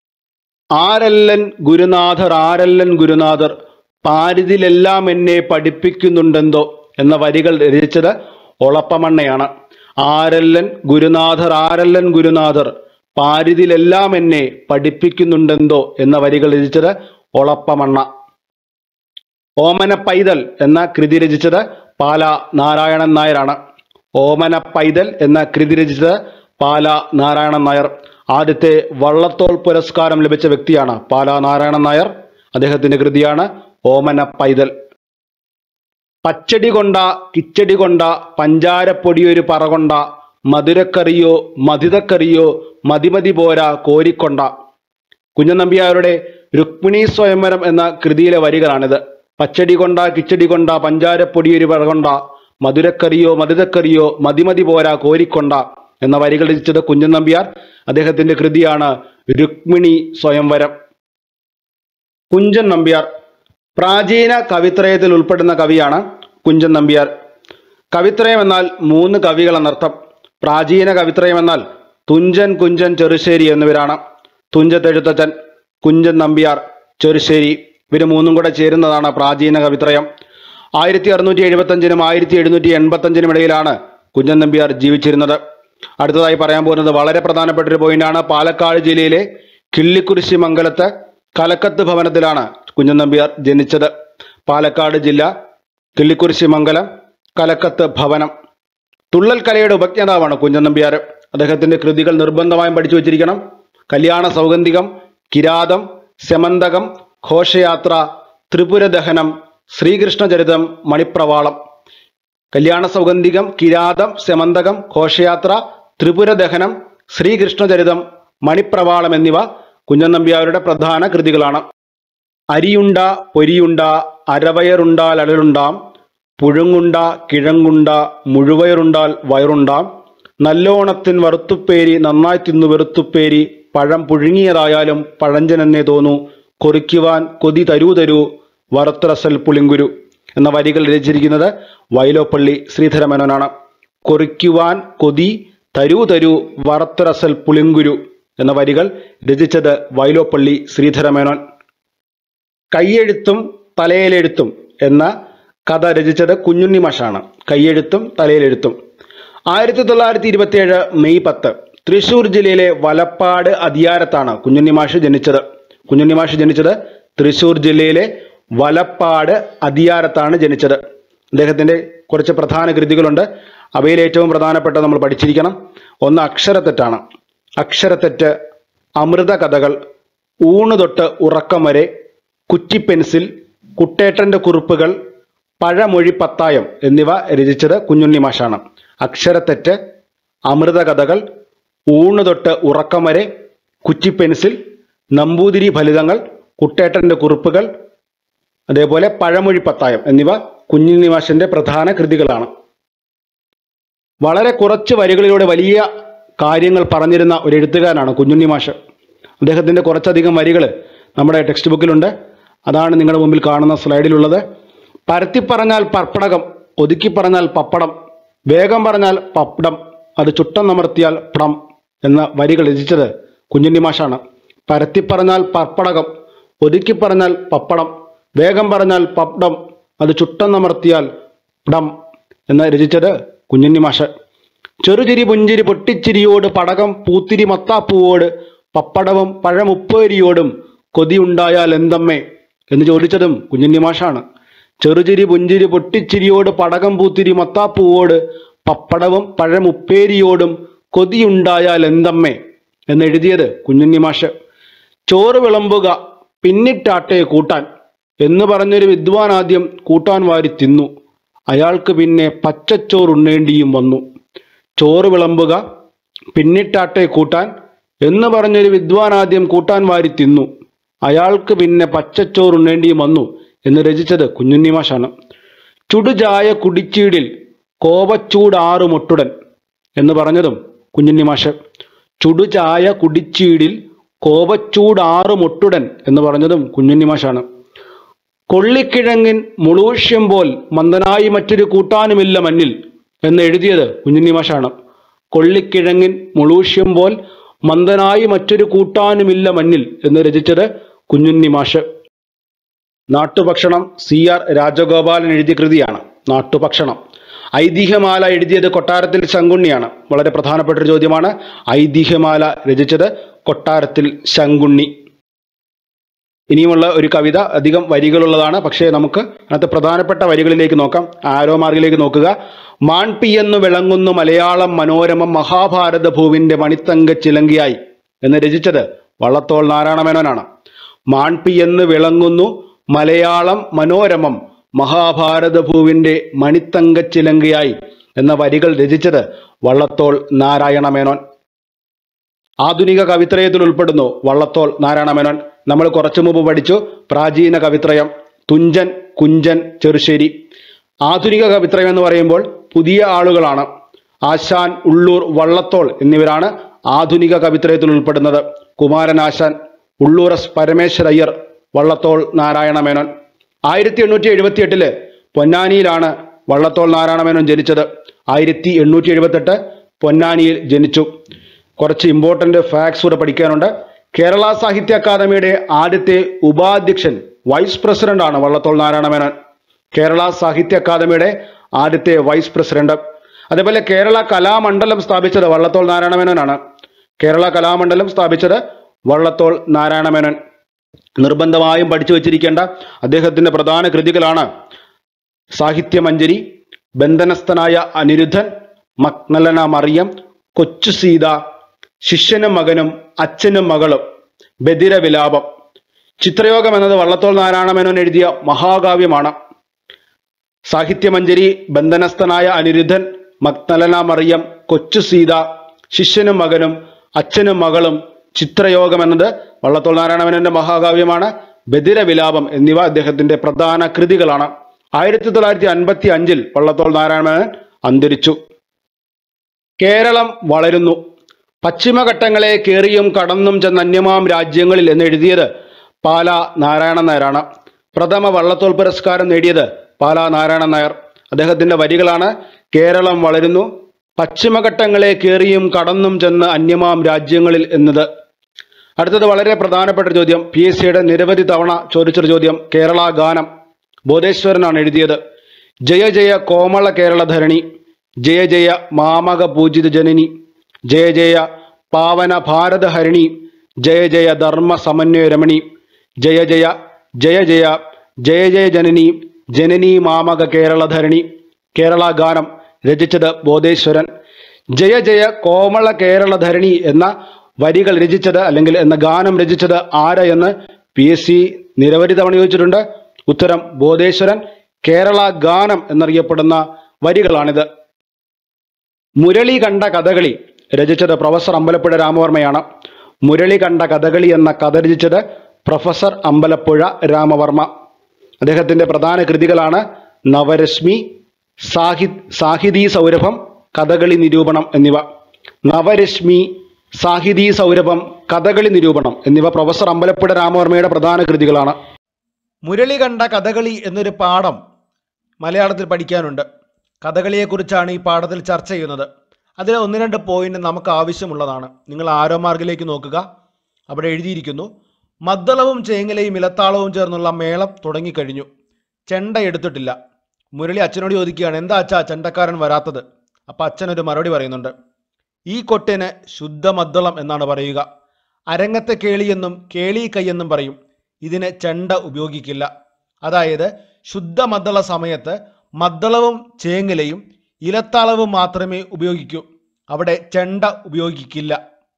ആരല്ലൻ ഗുരുനാഥർ ആരല്ലൻ ഗുരുനാഥർ പാരിതിലെല്ലാം എന്നെ പഠിപ്പിക്കുന്നുണ്ടെന്തോ എന്ന വരികൾ രചിച്ചത് ഒളപ്പമണ്ണയാണ് ആരല്ലൻ ഗുരുനാഥർ ആരല്ലൻ ഗുരുനാഥർ പാരിതിലെല്ലാം എന്നെ പഠിപ്പിക്കുന്നുണ്ടെന്തോ എന്ന വരികൾ രചിച്ചത് ഒളപ്പമണ്ണ ഓമന പൈതൽ എന്ന കൃതി രചിച്ചത് പാല നാരായണൻ നായരാണ് ഓമന പൈതൽ എന്ന കൃതി രചിച്ചത് പാല നാരായണൻ നായർ ആദ്യത്തെ വള്ളത്തോൾ പുരസ്കാരം ലഭിച്ച വ്യക്തിയാണ് പാല നാരായണൻ നായർ അദ്ദേഹത്തിന്റെ കൃതിയാണ് ഓമന പൈതൽ പച്ചടി കൊണ്ട കിച്ചടി കൊണ്ട പഞ്ചാരപ്പൊടിയൊരു പറകൊണ്ട മധുരക്കറിയോ മധുതക്കറിയോ മതിമതി പോരാ കോരിക്കൊണ്ട കുഞ്ഞൻ നമ്പ്യാരുടെ രുക്മിണി സ്വയംവരം എന്ന കൃതിയിലെ വരികളാണിത് പച്ചടി കൊണ്ട കിച്ചടി കൊണ്ട പഞ്ചാരപ്പൊടിയൊരു പറകൊണ്ട മധുരക്കറിയോ മധുതക്കറിയോ മതിമതി പോരാ കോരിക്കൊണ്ട എന്ന വരികൾ രചിച്ചത് കുഞ്ഞൻ നമ്പ്യാർ അദ്ദേഹത്തിന്റെ കൃതിയാണ് രുക്മിണി സ്വയംവരം കുഞ്ചൻ നമ്പ്യാർ പ്രാചീന കവിത്രയത്തിൽ ഉൾപ്പെടുന്ന കവിയാണ് കുഞ്ചൻ നമ്പ്യാർ കവിത്രയം എന്നാൽ മൂന്ന് കവികൾ എന്നർത്ഥം പ്രാചീന കവിത്രയം എന്നാൽ തുഞ്ചൻ കുഞ്ചൻ ചെറുശ്ശേരി എന്നിവരാണ് തുഞ്ചത്തെഴുത്തച്ഛൻ കുഞ്ചൻ നമ്പ്യാർ ചെറുശ്ശേരി ഇവര് മൂന്നും കൂടെ ചേരുന്നതാണ് പ്രാചീന കവിത്രയം ആയിരത്തി അറുന്നൂറ്റി എഴുപത്തഞ്ചിനും ആയിരത്തി എഴുന്നൂറ്റി എൺപത്തഞ്ചിനും ഇടയിലാണ് കുഞ്ചൻ നമ്പ്യാർ ജീവിച്ചിരുന്നത് അടുത്തതായി പറയാൻ പോകുന്നത് വളരെ പ്രധാനപ്പെട്ട ഒരു പോയിന്റാണ് പാലക്കാട് ജില്ലയിലെ കിള്ളിക്കുരിശി മംഗലത്ത് കലക്കത്ത് ഭവനത്തിലാണ് കുഞ്ഞൻ നമ്പ്യാർ ജനിച്ചത് പാലക്കാട് ജില്ല കിള്ളിക്കുരിശി മംഗലം കലക്കത്ത് ഭവനം തുള്ളൽ കലയുടെ ഉപജ്ഞാതാവാണ് കുഞ്ഞൻ നമ്പ്യാർ അദ്ദേഹത്തിന്റെ കൃതികൾ നിർബന്ധമായും പഠിച്ചു വച്ചിരിക്കണം കല്യാണ സൗഗന്ധികം കിരാതം സെമന്തകം ഘോഷയാത്ര ത്രിപുരദഹനം ശ്രീകൃഷ്ണചരിതം മണിപ്രവാളം കല്യാണ സൗഗന്ധികം കിരാതം സെമന്തകം ഘോഷയാത്ര ത്രിപുരദഹനം ശ്രീകൃഷ്ണചരിതം മണിപ്രവാളം എന്നിവ കുഞ്ഞൻ നമ്പ്യാരുടെ പ്രധാന കൃതികളാണ് അരിയുണ്ട പൊരിയുണ്ട അരവയറുണ്ടാൽ അടലുണ്ടാം പുഴുങ്ങുണ്ട കിഴങ്ങുണ്ട മുഴുവയറുണ്ടാൽ വയറുണ്ടാം നല്ലോണത്തിൻ വറുത്തുപ്പേരി നന്നായി തിന്നു വെറുത്തുപ്പേരി പഴം പുഴുങ്ങിയതായാലും പഴഞ്ചനെന്നെ തോന്നു കൊറിക്കുവാൻ കൊതി തരൂ തരൂ വറുത്തറസൽ പുളിങ്കുരു എന്ന വരികൾ രചിച്ചിരിക്കുന്നത് വൈലോപ്പള്ളി ശ്രീധരമേനോനാണ് കൊറിക്കുവാൻ കൊതി തരൂ തരൂ വറുത്തറസൽ പുളിങ്കുരു എന്ന വരികൾ രചിച്ചത് വൈലോപ്പള്ളി ശ്രീധരമേനോൻ കയ്യെഴുത്തും തലയിലെഴുത്തും എന്ന കഥ രചിച്ചത് കുഞ്ഞുണ്ണി മാഷാണ് കയ്യെഴുത്തും തലയിലെഴുത്തും ആയിരത്തി തൊള്ളായിരത്തി ഇരുപത്തിയേഴ് മെയ് പത്ത് തൃശൂർ ജില്ലയിലെ വലപ്പാട് അദിയാരത്താണ് കുഞ്ഞുണ്ണി മാഷ് ജനിച്ചത് കുഞ്ഞുണ്ണി മാഷ് ജനിച്ചത് തൃശൂർ ജില്ലയിലെ വലപ്പാട് അദിയാരത്താണ് ജനിച്ചത് അദ്ദേഹത്തിന്റെ കുറച്ച് പ്രധാന കൃതികളുണ്ട് അവയിൽ ഏറ്റവും പ്രധാനപ്പെട്ട നമ്മൾ പഠിച്ചിരിക്കണം ഒന്ന് അക്ഷരത്തെറ്റാണ് അക്ഷരത്തെറ്റ് അമൃത കഥകൾ ഊണ് തൊട്ട് ഉറക്കം വരെ കുറ്റി പെൻസിൽ കുട്ടേട്ടന്റെ കുറിപ്പുകൾ പഴമൊഴി പത്തായം എന്നിവ രചിച്ചത് കുഞ്ഞുണ്ണി മാഷാണ് അക്ഷരത്തെറ്റ് അമൃത കഥകൾ ഊണ് തൊട്ട് ഉറക്കം വരെ കുറ്റി പെൻസിൽ നമ്പൂതിരി ഫലിതങ്ങൾ കുട്ടേട്ടന്റെ കുറിപ്പുകൾ അതേപോലെ പഴമൊഴി പത്തായം എന്നിവ കുഞ്ഞുണ്ണി മാഷിന്റെ പ്രധാന കൃതികളാണ് വളരെ കുറച്ച് വരികളിലൂടെ വലിയ കാര്യങ്ങൾ പറഞ്ഞിരുന്ന ഒരു എഴുത്തുകാരനാണ് കുഞ്ഞുണ്ണി മാഷ് അദ്ദേഹത്തിന്റെ കുറച്ചധികം വരികൾ നമ്മുടെ ടെക്സ്റ്റ് ബുക്കിലുണ്ട് അതാണ് നിങ്ങളുടെ മുമ്പിൽ കാണുന്ന സ്ലൈഡിലുള്ളത് പരത്തി പറഞ്ഞാൽ പർപ്പടകം ഒതുക്കി പറഞ്ഞാൽ പപ്പടം വേഗം പറഞ്ഞാൽ പപ്പടം അത് ചുട്ടം നമർത്തിയാൽ പടം എന്ന വരികൾ രചിച്ചത് കുഞ്ഞുണ്ണി മാഷാണ് പരത്തി പറഞ്ഞാൽ പർപ്പടകം ഒതുക്കി പറഞ്ഞാൽ പപ്പടം വേഗം പറഞ്ഞാൽ പപ്പടം അത് ചുട്ടം നമർത്തിയാൽ പടം എന്ന് രചിച്ചത് കുഞ്ഞുണ്ണി മാഷ് ചെറുചിരി പുഞ്ചിരി പൊട്ടിച്ചിരിയോട് പടകം പൂത്തിരി മത്താപ്പൂവോട് പപ്പടവും പഴമുപ്പേരിയോടും കൊതിയുണ്ടായാൽ എന്തമ്മേ എന്ന് ചോദിച്ചതും കുഞ്ഞുണ്ണി മാഷാണ് ചെറുചിരി പുഞ്ചിരി പൊട്ടിച്ചിരിയോട് പടകം പൂത്തിരി മത്താപ്പൂവോട് പപ്പടവും പഴമുപ്പേരിയോടും കൊതിയുണ്ടായാൽ എന്തമ്മേ എന്ന് എഴുതിയത് കുഞ്ഞുണ്ണി മാഷ് ചോറ് വിളമ്പുക പിന്നിട്ടാട്ടെ കൂട്ടാൻ എന്ന് പറഞ്ഞൊരു വിദ്വാൻ ആദ്യം കൂട്ടാൻ വാരി തിന്നു അയാൾക്ക് പിന്നെ പച്ചച്ചോറുണ്ണേണ്ടിയും വന്നു ചോറ് വിളമ്പുക പിന്നിട്ടാട്ടെ കൂട്ടാൻ എന്ന് പറഞ്ഞൊരു വിദ്വാൻ ആദ്യം കൂട്ടാൻ വാരി തിന്നു അയാൾക്ക് പിന്നെ പച്ചച്ചോറുണ്ണേണ്ടിയും വന്നു എന്ന് രചിച്ചത് കുഞ്ഞുണ്ണി മാഷാണ് ചുടുചായ കുടിച്ചീടിൽ കോപച്ചൂടാറ് മൊട്ടുടൻ എന്ന് പറഞ്ഞതും കുഞ്ഞുണ്ണി മാഷ് ചുടുചായ കുടിച്ചീടിൽ കോപച്ചൂടാറ് മൊട്ടുടൻ എന്ന് പറഞ്ഞതും കുഞ്ഞുണ്ണി മാഷാണ് കൊള്ളിക്കിഴങ്ങിൻ മുളൂഷ്യം പോൽ മന്ദനായി മറ്റൊരു കൂട്ടാനുമില്ല മഞ്ഞിൽ എന്ന് എഴുതിയത് കുഞ്ഞുണ്ണി മാഷാണ് കൊള്ളിക്കിഴങ്ങിൻ മുളൂഷ്യം പോൽ മന്ദനായി മറ്റൊരു കൂട്ടാനുമില്ല മഞ്ഞിൽ എന്ന് രചിച്ചത് കുഞ്ഞുണ്ണി മാഷ് നാട്ടുഭക്ഷണം സി ആർ രാജഗോപാലൻ എഴുതിയ കൃതിയാണ് നാട്ടുഭക്ഷണം ഐതിഹ്യമാല എഴുതിയത് കൊട്ടാരത്തിൽ ശങ്കുണ്ണിയാണ് വളരെ പ്രധാനപ്പെട്ട ഒരു ചോദ്യമാണ് ഐതിഹ്യമാല രചിച്ചത് കൊട്ടാരത്തിൽ ശങ്കുണ്ണി ഇനിയുമുള്ള ഒരു കവിത അധികം വരികളുള്ളതാണ് പക്ഷേ നമുക്ക് അതിനകത്ത് പ്രധാനപ്പെട്ട വരികളിലേക്ക് നോക്കാം ആരോ മാർഗിലേക്ക് നോക്കുക മാൺപിയെന്നു വിളങ്ങുന്നു മലയാളം മനോരമം മഹാഭാരത ഭൂവിന്റെ മണിത്തങ്ക ചിലങ്കിയായി എന്ന് രചിച്ചത് വള്ളത്തോൾ നാരായണമേനോനാണ് മാൺപിയെന്ന് വിളങ്ങുന്നു മലയാളം മനോരമം മഹാഭാരത ഭൂവിന്റെ മണിത്തങ്ക ചിലങ്കിയായി എന്ന വരികൾ രചിച്ചത് വള്ളത്തോൾ നാരായണ മേനോൻ ആധുനിക കവിത്രയത്തിൽ ഉൾപ്പെടുന്നു വള്ളത്തോൾ നാരായണ മേനോൻ നമ്മൾ കുറച്ചു മുമ്പ് പഠിച്ചു പ്രാചീന കവിത്രയം തുഞ്ചൻ കുഞ്ചൻ ചെറുശ്ശേരി ആധുനിക കവിത്രയം എന്ന് പറയുമ്പോൾ പുതിയ ആളുകളാണ് ആശാൻ ഉള്ളൂർ വള്ളത്തോൾ എന്നിവരാണ് ആധുനിക കവിത്രയത്തിൽ ഉൾപ്പെടുന്നത് കുമാരനാശാൻ ഉള്ളൂർ എസ് പരമേശ്വരയ്യർ വള്ളത്തോൾ നാരായണ മേനോൻ ആയിരത്തി എണ്ണൂറ്റി എഴുപത്തി എട്ടില് പൊന്നാനിയിലാണ് വള്ളത്തോൾ നാരായണ മേനോൻ ജനിച്ചത് ആയിരത്തി എണ്ണൂറ്റി എഴുപത്തെട്ട് പൊന്നാനിയിൽ ജനിച്ചു കുറച്ച് ഇമ്പോർട്ടൻ്റ് ഫാക്ട്സ് കൂടെ പഠിക്കാനുണ്ട് കേരള സാഹിത്യ അക്കാദമിയുടെ ആദ്യത്തെ ഉപാധ്യക്ഷൻ വൈസ് പ്രസിഡന്റ് ആണ് വള്ളത്തോൾ നാരായണ മേനോൻ കേരള സാഹിത്യ അക്കാദമിയുടെ ആദ്യത്തെ വൈസ് പ്രസിഡന്റ് അതേപോലെ കേരള കലാമണ്ഡലം സ്ഥാപിച്ചത് വള്ളത്തോൾ നാരായണ മേനോനാണ് കേരള കലാമണ്ഡലം സ്ഥാപിച്ചത് വള്ളത്തോൾ നാരായണ മേനോൻ നിർബന്ധമായും പഠിച്ചു വച്ചിരിക്കേണ്ട അദ്ദേഹത്തിന്റെ പ്രധാന കൃതികളാണ് സാഹിത്യമഞ്ജരി ബന്ധനസ്ഥനായ അനിരുദ്ധൻ മക്നലന മറിയം കൊച്ചു സീത ശിഷ്യനും മകനും അച്ഛനും മകളും ബദിര വിലാപം ചിത്രയോഗം എന്നത് വള്ളത്തോൾ നാരായണ മേനോൻ എഴുതിയ മഹാകാവ്യമാണ് സാഹിത്യമഞ്ജരി ബന്ധനസ്ഥനായ അനിരുദ്ധൻ മക്നലന മറിയം കൊച്ചു സീത ശിഷ്യനും മകനും അച്ഛനും മകളും ചിത്രയോഗം എന്നത് വള്ളത്തോൾ നാരായണ മേനോന്റെ മഹാകാവ്യമാണ് ബദിര വിലാപം എന്നിവ അദ്ദേഹത്തിന്റെ പ്രധാന കൃതികളാണ് ആയിരത്തി തൊള്ളായിരത്തി അൻപത്തി അഞ്ചിൽ വള്ളത്തോൾ നാരായണ മേനോൻ അന്തരിച്ചു കേരളം വളരുന്നു പശ്ചിമഘട്ടങ്ങളെ കേറിയും കടന്നും ചെന്ന അന്യമാം രാജ്യങ്ങളിൽ എന്ന് എഴുതിയത് പാല നാരായണൻ നായരാണ് പ്രഥമ വള്ളത്തോൾ പുരസ്കാരം നേടിയത് പാല നാരായണൻ നായർ അദ്ദേഹത്തിന്റെ വരികളാണ് കേരളം വളരുന്നു പശ്ചിമഘട്ടങ്ങളെ കേറിയും കടന്നും ചെന്ന് അന്യമാം രാജ്യങ്ങളിൽ എന്നത് അടുത്തത് വളരെ പ്രധാനപ്പെട്ട ഒരു ചോദ്യം പി എസ് സിയുടെ നിരവധി തവണ ചോദിച്ചൊരു ചോദ്യം കേരള ഗാനം ബോധേശ്വരനാണ് എഴുതിയത് ജയ ജയ കോമള കേരള ധരണി ജയ ജയ മാമക പൂജിത ജനനി ജയ ജയ പാവന ഭാരത ഹരിണി ജയ ജയ ധർമ്മ സമന്വയ രമണി ജയ ജയ ജയ ജയ ജയ ജയ ജനനി ജനനി മാമക കേരള ധരണി കേരള ഗാനം രചിച്ചത് ബോധേശ്വരൻ ജയ ജയ കോമള കേരള ധരണി എന്ന വരികൾ രചിച്ചത് അല്ലെങ്കിൽ എന്ന ഗാനം രചിച്ചത് ആര് എന്ന് പി എസ് സി നിരവധി തവണ ചോദിച്ചിട്ടുണ്ട് ഉത്തരം ബോധേശ്വരൻ കേരള ഗാനം എന്നറിയപ്പെടുന്ന വരികളാണിത് മുരളി കണ്ട കഥകളി രചിച്ചത് പ്രൊഫസർ അമ്പലപ്പുഴ രാമവർമ്മയാണ് മുരളി കണ്ട കഥകളി എന്ന കഥ രചിച്ചത് പ്രൊഫസർ അമ്പലപ്പുഴ രാമവർമ്മ അദ്ദേഹത്തിന്റെ പ്രധാന കൃതികളാണ് നവരശ്മി സാഹി സാഹിതീ സൗരഭം കഥകളി നിരൂപണം എന്നിവ നവരശ്മി സാഹിതീ സൗരഭം കഥകളി നിരൂപണം എന്നിവ പ്രൊഫസർ അമ്പലപ്പുഴ രാമവർമ്മയുടെ പ്രധാന കൃതികളാണ് മുരളി കണ്ട കഥകളി എന്നൊരു പാഠം മലയാളത്തിൽ പഠിക്കാനുണ്ട് കഥകളിയെക്കുറിച്ചാണ് ഈ പാഠത്തിൽ ചർച്ച ചെയ്യുന്നത് അതിൽ ഒന്ന് രണ്ട് പോയിന്റ് നമുക്ക് ആവശ്യമുള്ളതാണ് നിങ്ങൾ ആരോ മാർഗിലേക്ക് നോക്കുക അവിടെ എഴുതിയിരിക്കുന്നു മദ്ദളവും ചേങ്ങലയും ഇലത്താളവും ചേർന്നുള്ള മേളം തുടങ്ങിക്കഴിഞ്ഞു ചെണ്ട എടുത്തിട്ടില്ല മുരളി അച്ഛനോട് ചോദിക്കുകയാണ് എന്താ അച്ഛാ ചെണ്ടക്കാരൻ വരാത്തത് അപ്പം അച്ഛൻ ഒരു മറുപടി പറയുന്നുണ്ട് ഈ കൊട്ടിന് ശുദ്ധ മദ്ദളം എന്നാണ് പറയുക അരങ്ങത്തെ കേളിയെന്നും കേളി കൈയെന്നും പറയും ഇതിന് ചെണ്ട ഉപയോഗിക്കില്ല അതായത് ശുദ്ധ മദ്ദള സമയത്ത് മദ്ദളവും ചേങ്ങലയും ഇലത്താളവും മാത്രമേ ഉപയോഗിക്കൂ അവിടെ ചെണ്ട ഉപയോഗിക്കില്ല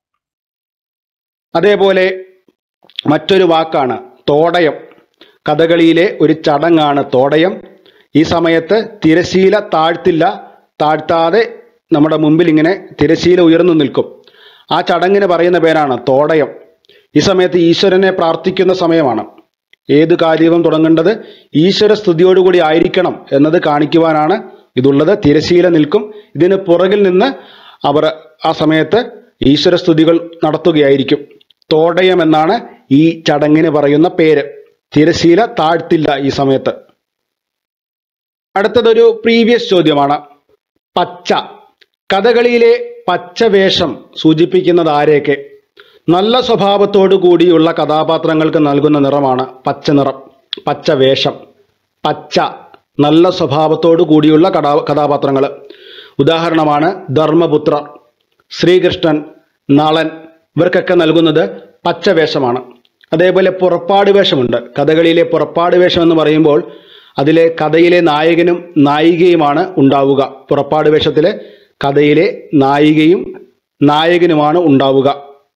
അതേപോലെ മറ്റൊരു വാക്കാണ് തോടയം കഥകളിയിലെ ഒരു ചടങ്ങാണ് തോടയം ഈ സമയത്ത് തിരശീല താഴ്ത്തില്ല താഴ്ത്താതെ നമ്മുടെ മുമ്പിൽ ഇങ്ങനെ തിരശീല ഉയർന്നു നിൽക്കും ആ ചടങ്ങിന് പറയുന്ന പേരാണ് തോടയം ഈ സമയത്ത് ഈശ്വരനെ പ്രാർത്ഥിക്കുന്ന സമയമാണ് ഏത് കാര്യവും തുടങ്ങേണ്ടത് ഈശ്വര സ്തുതിയോടുകൂടി ആയിരിക്കണം എന്നത് കാണിക്കുവാനാണ് ഇതുള്ളത് തിരശീല നിൽക്കും ഇതിന് പുറകിൽ നിന്ന് അവർ ആ സമയത്ത് ഈശ്വര സ്തുതികൾ നടത്തുകയായിരിക്കും തോടയം എന്നാണ് ഈ ചടങ്ങിന് പറയുന്ന പേര് തിരശീല താഴ്ത്തില്ല ഈ സമയത്ത് അടുത്തതൊരു പ്രീവിയസ് ചോദ്യമാണ് പച്ച കഥകളിയിലെ പച്ചവേഷം സൂചിപ്പിക്കുന്നത് ആരെയൊക്കെ നല്ല സ്വഭാവത്തോടു കൂടിയുള്ള കഥാപാത്രങ്ങൾക്ക് നൽകുന്ന നിറമാണ് പച്ച നിറം പച്ചവേഷം പച്ച നല്ല സ്വഭാവത്തോടു കൂടിയുള്ള കഥാ കഥാപാത്രങ്ങൾ ഉദാഹരണമാണ് ധർമ്മപുത്രർ ശ്രീകൃഷ്ണൻ നളൻ ഇവർക്കൊക്കെ നൽകുന്നത് പച്ചവേഷമാണ് അതേപോലെ പുറപ്പാട് വേഷമുണ്ട് കഥകളിയിലെ പുറപ്പാട് വേഷം എന്ന് പറയുമ്പോൾ അതിലെ കഥയിലെ നായകനും നായികയുമാണ് ഉണ്ടാവുക പുറപ്പാട് വേഷത്തിലെ കഥയിലെ നായികയും നായകനുമാണ് ഉണ്ടാവുക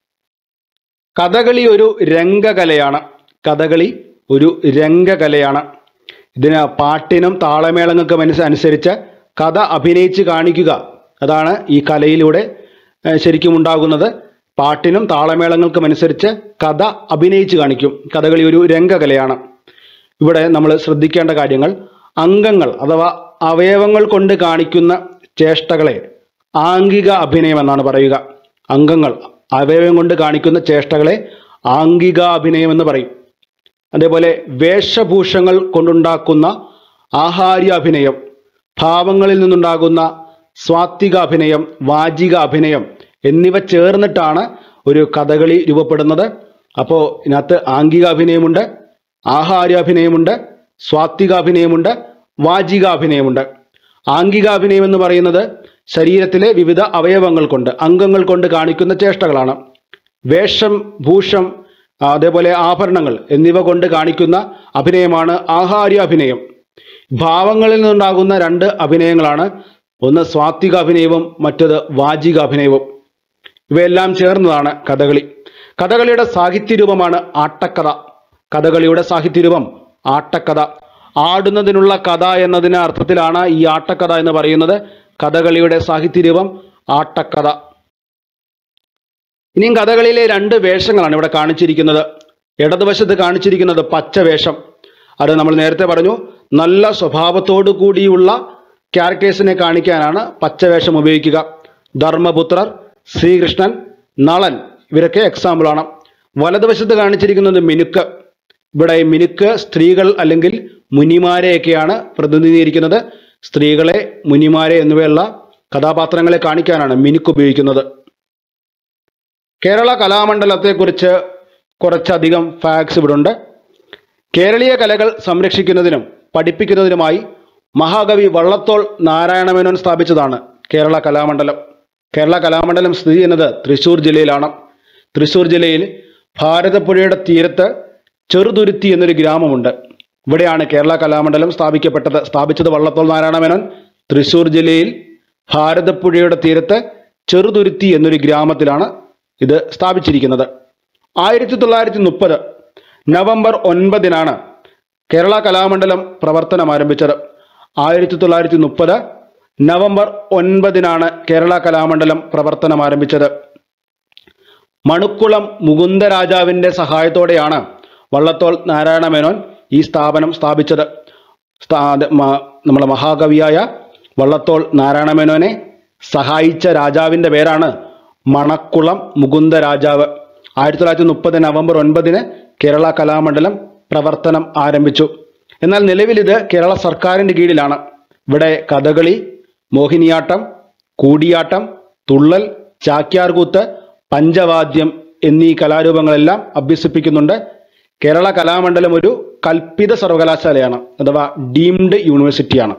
കഥകളി ഒരു രംഗകലയാണ് കഥകളി ഒരു രംഗകലയാണ് ഇതിന് പാട്ടിനും താളമേളങ്ങൾക്കും അനുസ- അനുസരിച്ച് കഥ അഭിനയിച്ച് കാണിക്കുക അതാണ് ഈ കലയിലൂടെ ഏഹ്, ശരിക്കും ഉണ്ടാകുന്നത് പാട്ടിനും താളമേളങ്ങൾക്കും അനുസരിച്ച് കഥ അഭിനയിച്ച് കാണിക്കും കഥകളി ഒരു രംഗകലയാണ് ഇവിടെ നമ്മൾ ശ്രദ്ധിക്കേണ്ട കാര്യങ്ങൾ അംഗങ്ങൾ അഥവാ അവയവങ്ങൾ കൊണ്ട് കാണിക്കുന്ന ചേഷ്ടകളെ ആംഗിക അഭിനയം എന്നാണ് പറയുക അംഗങ്ങൾ അവയവം കൊണ്ട് കാണിക്കുന്ന ചേഷ്ടകളെ ആംഗിക അഭിനയം എന്ന് പറയും അതേപോലെ വേഷഭൂഷങ്ങൾ കൊണ്ടുണ്ടാക്കുന്ന ആഹാര്യ അഭിനയം ഭാവങ്ങളിൽ നിന്നുണ്ടാകുന്ന സ്വാത്വിക അഭിനയം വാചിക അഭിനയം എന്നിവ ചേർന്നിട്ടാണ് ഒരു കഥകളി രൂപപ്പെടുന്നത് അപ്പോൾ ഇതിനകത്ത് ആംഗിക അഭിനയമുണ്ട് ആഹാര്യ അഭിനയമുണ്ട് സ്വാത്വിക അഭിനയമുണ്ട് വാചിക അഭിനയമുണ്ട് ആംഗിക അഭിനയം എന്ന് പറയുന്നത് ശരീരത്തിലെ വിവിധ അവയവങ്ങൾ കൊണ്ട് അംഗങ്ങൾ കൊണ്ട് കാണിക്കുന്ന ചേഷ്ടകളാണ് വേഷം ഭൂഷം ആ, അതേപോലെ ആഭരണങ്ങൾ എന്നിവ കൊണ്ട് കാണിക്കുന്ന അഭിനയമാണ് ആഹാര്യ അഭിനയം ഭാവങ്ങളിൽ നിന്നുണ്ടാകുന്ന രണ്ട് അഭിനയങ്ങളാണ് ഒന്ന് സ്വാത്വിക അഭിനയവും മറ്റത് വാചിക അഭിനയവും ഇവയെല്ലാം ചേർന്നതാണ് കഥകളി കഥകളിയുടെ സാഹിത്യരൂപമാണ് ആട്ടക്കഥ കഥകളിയുടെ സാഹിത്യരൂപം ആട്ടക്കഥ ആടുന്നതിനുള്ള കഥ എന്നതിന് അർത്ഥത്തിലാണ് ഈ ആട്ടക്കഥ എന്ന് പറയുന്നത് കഥകളിയുടെ സാഹിത്യരൂപം ആട്ടക്കഥ ഇനിയും കഥകളിയിലെ രണ്ട് വേഷങ്ങളാണ് ഇവിടെ കാണിച്ചിരിക്കുന്നത് ഇടതുവശത്ത് കാണിച്ചിരിക്കുന്നത് പച്ച വേഷം അത് നമ്മൾ നേരത്തെ പറഞ്ഞു നല്ല സ്വഭാവത്തോടു കൂടിയുള്ള ക്യാരക്ടേഴ്സിനെ കാണിക്കാനാണ് പച്ചവേഷം ഉപയോഗിക്കുക ധർമ്മപുത്രർ ശ്രീകൃഷ്ണൻ നളൻ ഇവരൊക്കെ എക്സാമ്പിളാണ് വലതുവശത്ത് കാണിച്ചിരിക്കുന്നത് മിനുക്ക് ഇവിടെ മിനുക്ക് സ്ത്രീകൾ അല്ലെങ്കിൽ മുനിമാരെയൊക്കെയാണ് പ്രതിനിധീകരിക്കുന്നത് സ്ത്രീകളെ മുനിമാരെ എന്നിവയുള്ള കഥാപാത്രങ്ങളെ കാണിക്കാനാണ് മിനുക്ക് ഉപയോഗിക്കുന്നത് കേരള കലാമണ്ഡലത്തെക്കുറിച്ച് കുറച്ചധികം ഫാക്ട്സ് ഇവിടെ ഉണ്ട് കേരളീയ കലകൾ സംരക്ഷിക്കുന്നതിനും പഠിപ്പിക്കുന്നതിനുമായി മഹാകവി വള്ളത്തോൾ നാരായണമേനോൻ സ്ഥാപിച്ചതാണ് കേരള കലാമണ്ഡലം കേരള കലാമണ്ഡലം സ്ഥിതി ചെയ്യുന്നത് തൃശ്ശൂർ ജില്ലയിലാണ് തൃശ്ശൂർ ജില്ലയിൽ ഭാരതപ്പുഴയുടെ തീരത്ത് ചെറുതുരുത്തി എന്നൊരു ഗ്രാമമുണ്ട് ഇവിടെയാണ് കേരള കലാമണ്ഡലം സ്ഥാപിക്കപ്പെട്ടത് സ്ഥാപിച്ചത് വള്ളത്തോൾ നാരായണമേനോൻ തൃശ്ശൂർ ജില്ലയിൽ ഭാരതപ്പുഴയുടെ തീരത്ത് ചെറുതുരുത്തി എന്നൊരു ഗ്രാമത്തിലാണ് ഇത് സ്ഥാപിച്ചിരിക്കുന്നത് ആയിരത്തി തൊള്ളായിരത്തി മുപ്പത് നവംബർ ഒൻപതിനാണ് കേരള കലാമണ്ഡലം പ്രവർത്തനം ആരംഭിച്ചത് ആയിരത്തി തൊള്ളായിരത്തി മുപ്പത് നവംബർ ഒൻപതിനാണ് കേരള കലാമണ്ഡലം പ്രവർത്തനം ആരംഭിച്ചത് മണുക്കുളം മുകുന്ദരാജാവിന്റെ സഹായത്തോടെയാണ് വള്ളത്തോൾ നാരായണ മേനോൻ ഈ സ്ഥാപനം സ്ഥാപിച്ചത് സ്ഥാ- അത് മ- നമ്മളെ മഹാകവിയായ വള്ളത്തോൾ നാരായണ മേനോനെ സഹായിച്ച രാജാവിന്റെ പേരാണ് മണക്കുളം മുകുന്ദ രാജാവ് ആയിരത്തി തൊള്ളായിരത്തി മുപ്പത് നവംബർ ഒൻപതിന് കേരള കലാമണ്ഡലം പ്രവർത്തനം ആരംഭിച്ചു എന്നാൽ നിലവിൽ ഇത് കേരള സർക്കാരിന്റെ കീഴിലാണ് ഇവിടെ കഥകളി മോഹിനിയാട്ടം കൂടിയാട്ടം തുള്ളൽ ചാക്യാർകൂത്ത് പഞ്ചവാദ്യം എന്നീ കലാരൂപങ്ങളെല്ലാം അഭ്യസിപ്പിക്കുന്നുണ്ട് കേരള കലാമണ്ഡലം ഒരു കൽപ്പിത സർവകലാശാലയാണ് അഥവാ ഡീംഡ് യൂണിവേഴ്സിറ്റിയാണ്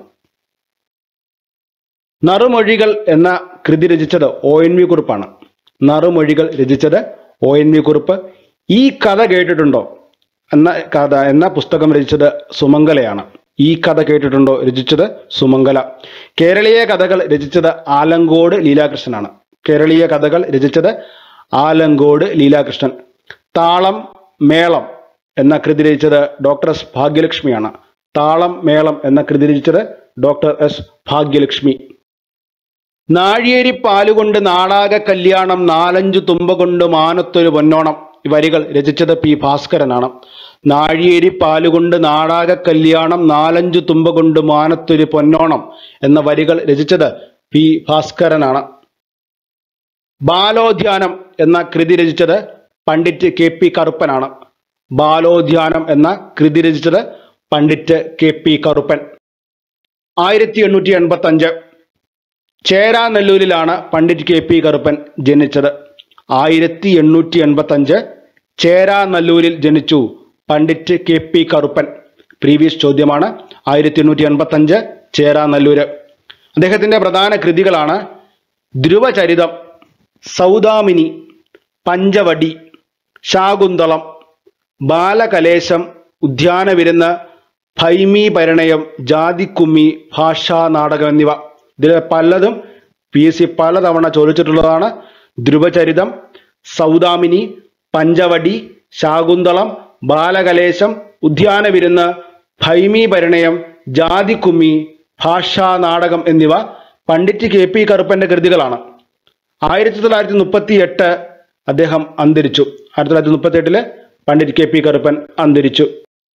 നറുമൊഴികൾ എന്ന കൃതി രചിച്ചത് ഒ എൻ വി കുറുപ്പാണ് നറുമൊഴികൾ രചിച്ചത് ഒ എൻ വി കുറുപ്പ് ഈ കഥ കേട്ടിട്ടുണ്ടോ എന്ന കഥ എന്ന പുസ്തകം രചിച്ചത് സുമംഗലയാണ് ഈ കഥ കേട്ടിട്ടുണ്ടോ രചിച്ചത് സുമംഗല കേരളീയ കഥകൾ രചിച്ചത് ആലങ്കോട് ലീലാകൃഷ്ണനാണ് കേരളീയ കഥകൾ രചിച്ചത് ആലങ്കോട് ലീലാകൃഷ്ണൻ താളം മേളം എന്ന കൃതി രചിച്ചത് ഡോക്ടർ എസ് ഭാഗ്യലക്ഷ്മിയാണ് താളം മേളം എന്ന കൃതി രചിച്ചത് ഡോക്ടർ എസ് ഭാഗ്യലക്ഷ്മി നാഴിയേരി പാലുകൊണ്ട് നാടാക കല്യാണം നാലഞ്ചു തുമ്പ കൊണ്ട് മാനത്തൊരു പൊന്നോണം ഈ വരികൾ രചിച്ചത് പി ഭാസ്കരനാണ് നാഴിയേരി പാലുകൊണ്ട് നാടാക കല്യാണം നാലഞ്ചു തുമ്പ കൊണ്ട് മാനത്തൊരു പൊന്നോണം എന്ന വരികൾ രചിച്ചത് പി ഭാസ്കരനാണ് ബാലോദ്യാനം എന്ന കൃതി രചിച്ചത് പണ്ഡിറ്റ് കെ പി കറുപ്പനാണ് ബാലോദ്യാനം എന്ന കൃതി രചിച്ചത് പണ്ഡിറ്റ് കെ പി കറുപ്പൻ ആയിരത്തി എണ്ണൂറ്റി എൺപത്തി അഞ്ച് ചേരാനെല്ലൂരിലാണ് പണ്ഡിറ്റ് കെ പി കറുപ്പൻ ജനിച്ചത് ആയിരത്തി എണ്ണൂറ്റി എൺപത്തി അഞ്ച് ചേരാനല്ലൂരിൽ ജനിച്ചു Pandit K P Karuppan previous ചോദ്യമാണ് ആയിരത്തി എണ്ണൂറ്റി എൺപത്തി അഞ്ച് ചേരാനല്ലൂര് അദ്ദേഹത്തിന്റെ പ്രധാന കൃതികളാണ് ധ്രുവചരിതം സൗദാമിനി പഞ്ചവടി ശാകുന്തളം ബാലകലേശം ഉദ്യാനവിരുന്ന് ഭൈമി പരിണയം ജാതിക്കുമ്മി ഭാഷാ നാടകം എന്നിവ ഇതിൽ പലതും പി എസ് സി പലതവണ ചോദിച്ചിട്ടുള്ളതാണ് ധ്രുവചരിതം സൗദാമിനി പഞ്ചവടി ശാകുന്തളം ബാലകലേശം ഉദ്യാനവിരുന്ന് ഭൈമി പരിണയം ജാതിക്കുമ്മി ഭാഷാ നാടകം എന്നിവ പണ്ഡിറ്റ് കെ പി കറുപ്പന്റെ കൃതികളാണ് ആയിരത്തി തൊള്ളായിരത്തി മുപ്പത്തി എട്ട് അദ്ദേഹം അന്തരിച്ചു ആയിരത്തി തൊള്ളായിരത്തി മുപ്പത്തി എട്ടില് പണ്ഡിറ്റ് കെ പി കറുപ്പൻ അന്തരിച്ചു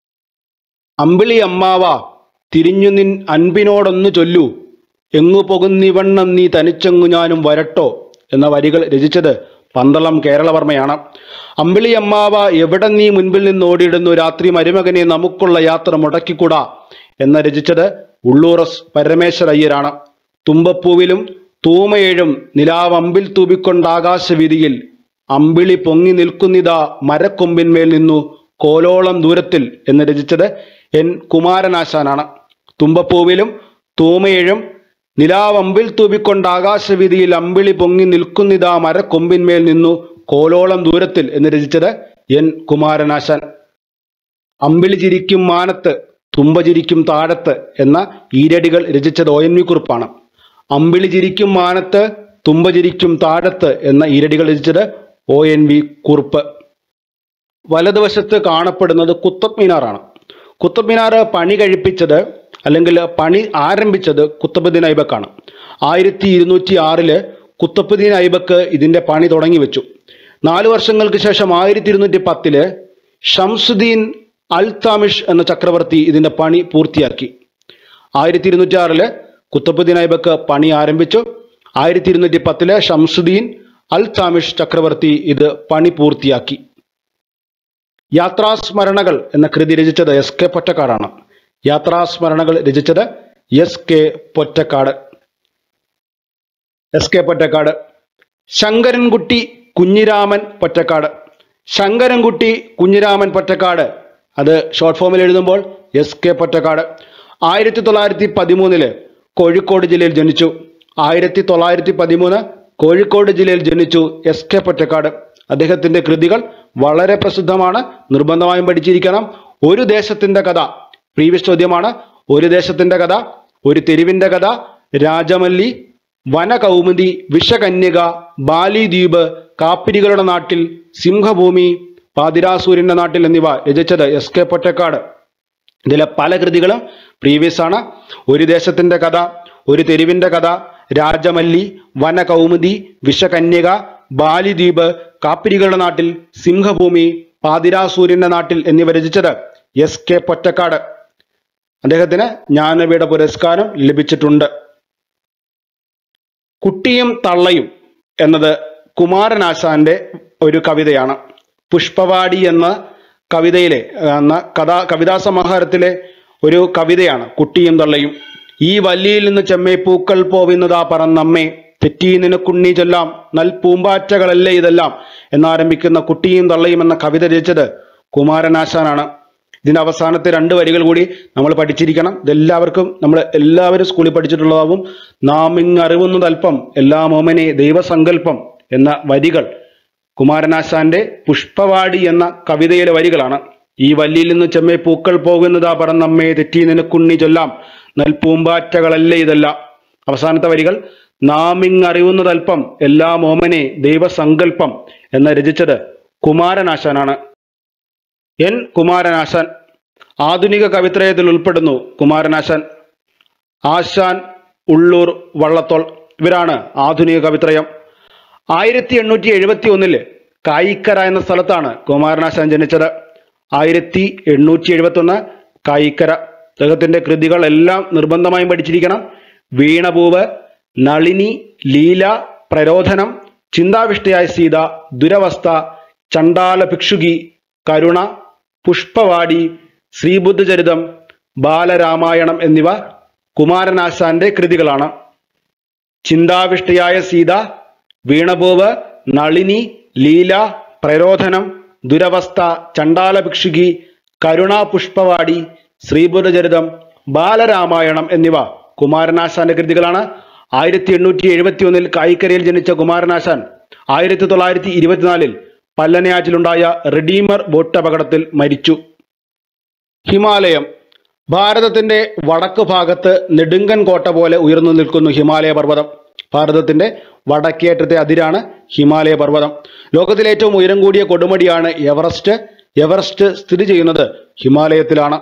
അമ്പിളി അമ്മാവ തിരിഞ്ഞു നിൻ അൻപിനോടൊന്നു ചൊല്ലൂ എങ്ങു പോകുന്നിവണ്ണം നീ തനിച്ചെങ്ങു ഞാനും വരട്ടോ എന്ന വരികൾ രചിച്ചത് പന്തളം കേരളവർമ്മയാണ് അമ്പിളി അമ്മാവ എവിടെ നീ മുൻപിൽ നിന്ന് ഓടിയിടുന്നു രാത്രി മരുമകനെ നമുക്കുള്ള യാത്ര മുടക്കിക്കൂടാ എന്ന രചിച്ചത് ഉള്ളൂറസ് പരമേശ്വര അയ്യരാണ് തുമ്പപ്പൂവിലും തൂമയേഴും നിലാവമ്പിൽ തൂപിക്കൊണ്ട് ആകാശവീതിയിൽ അമ്പിളി പൊങ്ങി നിൽക്കുന്നിതാ മരക്കൊമ്പിന്മേൽ നിന്നു കോലോളം ദൂരത്തിൽ എന്ന് രചിച്ചത് എൻ കുമാരനാശാനാണ് തുമ്പപ്പൂവിലും തൂമയേഴും നിലാവമ്പിൽ തൂപിക്കൊണ്ട് ആകാശവീതിയിൽ അമ്പിളി പൊങ്ങി നിൽക്കുന്നിതാ മരക്കൊമ്പിന്മേൽ നിന്നു കോലോളം ദൂരത്തിൽ എന്ന് രചിച്ചത് എൻ കുമാരനാശാൻ അമ്പിളി ചിരിക്കും മാനത്ത് തുമ്പ ചിരിക്കും താഴത്ത് എന്ന ഈരടികൾ രചിച്ചത് ഒ എൻ വി കുറിപ്പാണ് അമ്പിളി ചിരിക്കും മാനത്ത് തുമ്പ ചിരിക്കും താഴത്ത് എന്ന ഈരടികൾ രചിച്ചത് ഒ എൻ വി കുറുപ്പ് വലതുവശത്ത് കാണപ്പെടുന്നത് കുത്തബ് മിനാറാണ് കുത്തബ് മിനാർ പണി കഴിപ്പിച്ചത് അല്ലെങ്കിൽ പണി ആരംഭിച്ചത് കുത്തബുദ്ദീൻ ഐബക്കാണ് ആയിരത്തി ഇരുന്നൂറ്റി ആറില് കുത്തബുദ്ദീൻ ഐബക്ക് ഇതിന്റെ പണി തുടങ്ങി വെച്ചു നാല് വർഷങ്ങൾക്ക് ശേഷം ആയിരത്തി ഇരുന്നൂറ്റി പത്തില് ഷംസുദ്ദീൻ അൽ താമിഷ് എന്ന ചക്രവർത്തി ഇതിന്റെ പണി പൂർത്തിയാക്കി ആയിരത്തി ഇരുന്നൂറ്റി ആറില് കുത്തബുദ്ദീൻ ഐബക്ക് പണി ആരംഭിച്ചു ആയിരത്തി ഇരുന്നൂറ്റി പത്തില് ഷംസുദ്ദീൻ അൽ താമിഷ് ചക്രവർത്തി ഇത് പണി പൂർത്തിയാക്കി യാത്രാസ്മരണകൾ എന്ന കൃതി രചിച്ചത് എസ് കെ പൊറ്റക്കാടാണ് യാത്രാസ്മരണകൾ രചിച്ചത് S K Pottekkatt S K Pottekkatt Sankarankutty Kunhiraman Pottekkatt Sankarankutty Kunhiraman Pottekkatt അത് ഷോർട്ട് ഫോമിൽ എഴുതുമ്പോൾ എസ് കെ പൊറ്റക്കാട് ആയിരത്തി തൊള്ളായിരത്തി പതിമൂന്നില് കോഴിക്കോട് ജില്ലയിൽ ജനിച്ചു ആയിരത്തി തൊള്ളായിരത്തി പതിമൂന്ന് കോഴിക്കോട് ജില്ലയിൽ ജനിച്ചു എസ് കെ പൊറ്റക്കാട് അദ്ദേഹത്തിന്റെ കൃതികൾ വളരെ പ്രസിദ്ധമാണ് നിർബന്ധമായും പഠിച്ചിരിക്കണം ഒരു ദേശത്തിന്റെ കഥ പ്രീവിയസ് ചോദ്യമാണ് ഒരു ദേശത്തിന്റെ കഥ ഒരു തെരുവിന്റെ കഥ രാജമല്ലി വനകൗമുദി വിഷകന്യക ബാലിദ്വീപ് കാപ്പിരികളുടെ നാട്ടിൽ സിംഹഭൂമി പാതിരാസൂര്യന്റെ നാട്ടിൽ എന്നിവ രചിച്ചത് എസ് കെ പൊറ്റക്കാട് ഇതിലെ പല കൃതികളും പ്രീവിയസ് ആണ് ഒരു ദേശത്തിന്റെ കഥ ഒരു തെരുവിന്റെ കഥ രാജമല്ലി വനകൗമുദി വിഷകന്യക ബാലിദ്വീപ് കാപ്പിരികളുടെ നാട്ടിൽ സിംഹഭൂമി പാതിരാസൂര്യന്റെ നാട്ടിൽ എന്നിവ രചിച്ചത് എസ് കെ പൊറ്റക്കാട് അദ്ദേഹത്തിന് ജ്ഞാനപീഠ പുരസ്കാരം ലഭിച്ചിട്ടുണ്ട് കുട്ടിയും തള്ളയും എന്നത് കുമാരനാശാന്റെ ഒരു കവിതയാണ് പുഷ്പവാടി എന്ന കവിതയിലെ എന്ന കഥാ കവിതാ സമാഹാരത്തിലെ ഒരു കവിതയാണ് കുട്ടിയും തള്ളയും ഈ വല്ലിയിൽ നിന്ന് ചെമ്മേ പൂക്കൾ പോവുന്നതാ പറന്നമ്മേ തെറ്റി നിനക്കുണ്ണി ചൊല്ലാം നൽ പൂമ്പാറ്റകളല്ലേ ഇതെല്ലാം എന്നാരംഭിക്കുന്ന കുട്ടിയും തള്ളയും എന്ന കവിത രചിച്ചത് കുമാരനാശാനാണ് ഇതിന്റെ അവസാനത്തെ രണ്ട് വരികൾ കൂടി നമ്മൾ പഠിച്ചിരിക്കണം ഇതെല്ലാവർക്കും നമ്മൾ എല്ലാവരും സ്കൂളിൽ പഠിച്ചിട്ടുള്ളതാവും നാം ഇങ് അറിവുന്നതല്പം എല്ലാ മോമനെ ദൈവസങ്കല്പം എന്ന വരികൾ കുമാരനാശാന്റെ പുഷ്പവാടി എന്ന കവിതയിലെ വരികളാണ് ഈ വല്ലിയിൽ നിന്ന് ചെമ്മേ പൂക്കൾ പോകുന്നതാ പറന്നമ്മേ തെറ്റി നിനക്കുണ്ണി ചൊല്ലാം നൽപൂമ്പാറ്റകളല്ലേ ഇതെല്ലാം അവസാനത്തെ വരികൾ നാം ഇങ് അറിവുന്നതല്പം എല്ലാ മോമനെ ദൈവസങ്കല്പം എന്ന് രചിച്ചത് കുമാരനാശാനാണ് എൻ കുമാരനാശാൻ ആധുനിക കവിത്രയത്തിൽ ഉൾപ്പെടുന്നു കുമാരനാശാൻ ആശാൻ ഉള്ളൂർ വള്ളത്തോൾ ഇവരാണ് ആധുനിക കവിത്രയം ആയിരത്തി എണ്ണൂറ്റി എഴുപത്തി ഒന്നില് കായിക്കര എന്ന സ്ഥലത്താണ് കുമാരനാശാൻ ജനിച്ചത് ആയിരത്തി എണ്ണൂറ്റി എഴുപത്തി ഒന്ന് കായിക്കര അദ്ദേഹത്തിന്റെ കൃതികൾ എല്ലാം നിർബന്ധമായും പഠിച്ചിരിക്കണം വീണപൂവ് നളിനി ലീല പ്രരോധനം ചിന്താവിഷ്ടയായ സീത ദുരവസ്ഥ ചണ്ടാല ഭിക്ഷുകി കരുണ പുഷ്പവാടി ശ്രീബുദ്ധചരിതം ബാലരാമായണം എന്നിവ കുമാരനാശാന്റെ കൃതികളാണ് ചിന്താവിഷ്ടയായ സീത വീണപൂവ് നളിനി ലീല പ്രരോധനം ദുരവസ്ഥ ചണ്ടാല ഭിക്ഷുകി കരുണാ പുഷ്പവാടി ശ്രീബുധചരിതം ബാലരാമായണം എന്നിവ കുമാരനാശാന്റെ കൃതികളാണ് ആയിരത്തി എണ്ണൂറ്റി എഴുപത്തി ഒന്നിൽ കായിക്കരയിൽ ജനിച്ച കുമാരനാശാൻ ആയിരത്തി തൊള്ളായിരത്തി ഇരുപത്തിനാലിൽ പല്ലനയാറ്റിലുണ്ടായ റിഡീമർ ബോട്ട് അപകടത്തിൽ മരിച്ചു ഹിമാലയം ഭാരതത്തിന്റെ വടക്ക് ഭാഗത്ത് നെടുങ്കൻ കോട്ട പോലെ ഉയർന്നു നിൽക്കുന്നു ഹിമാലയ പർവ്വതം ഭാരതത്തിന്റെ വടക്കേറ്റത്തെ അതിരാണ് ഹിമാലയ പർവ്വതം ലോകത്തിലെ ഏറ്റവും ഉയരം കൂടിയ കൊടുമുടിയാണ് എവറസ്റ്റ് എവറസ്റ്റ് സ്ഥിതി ചെയ്യുന്നത് ഹിമാലയത്തിലാണ്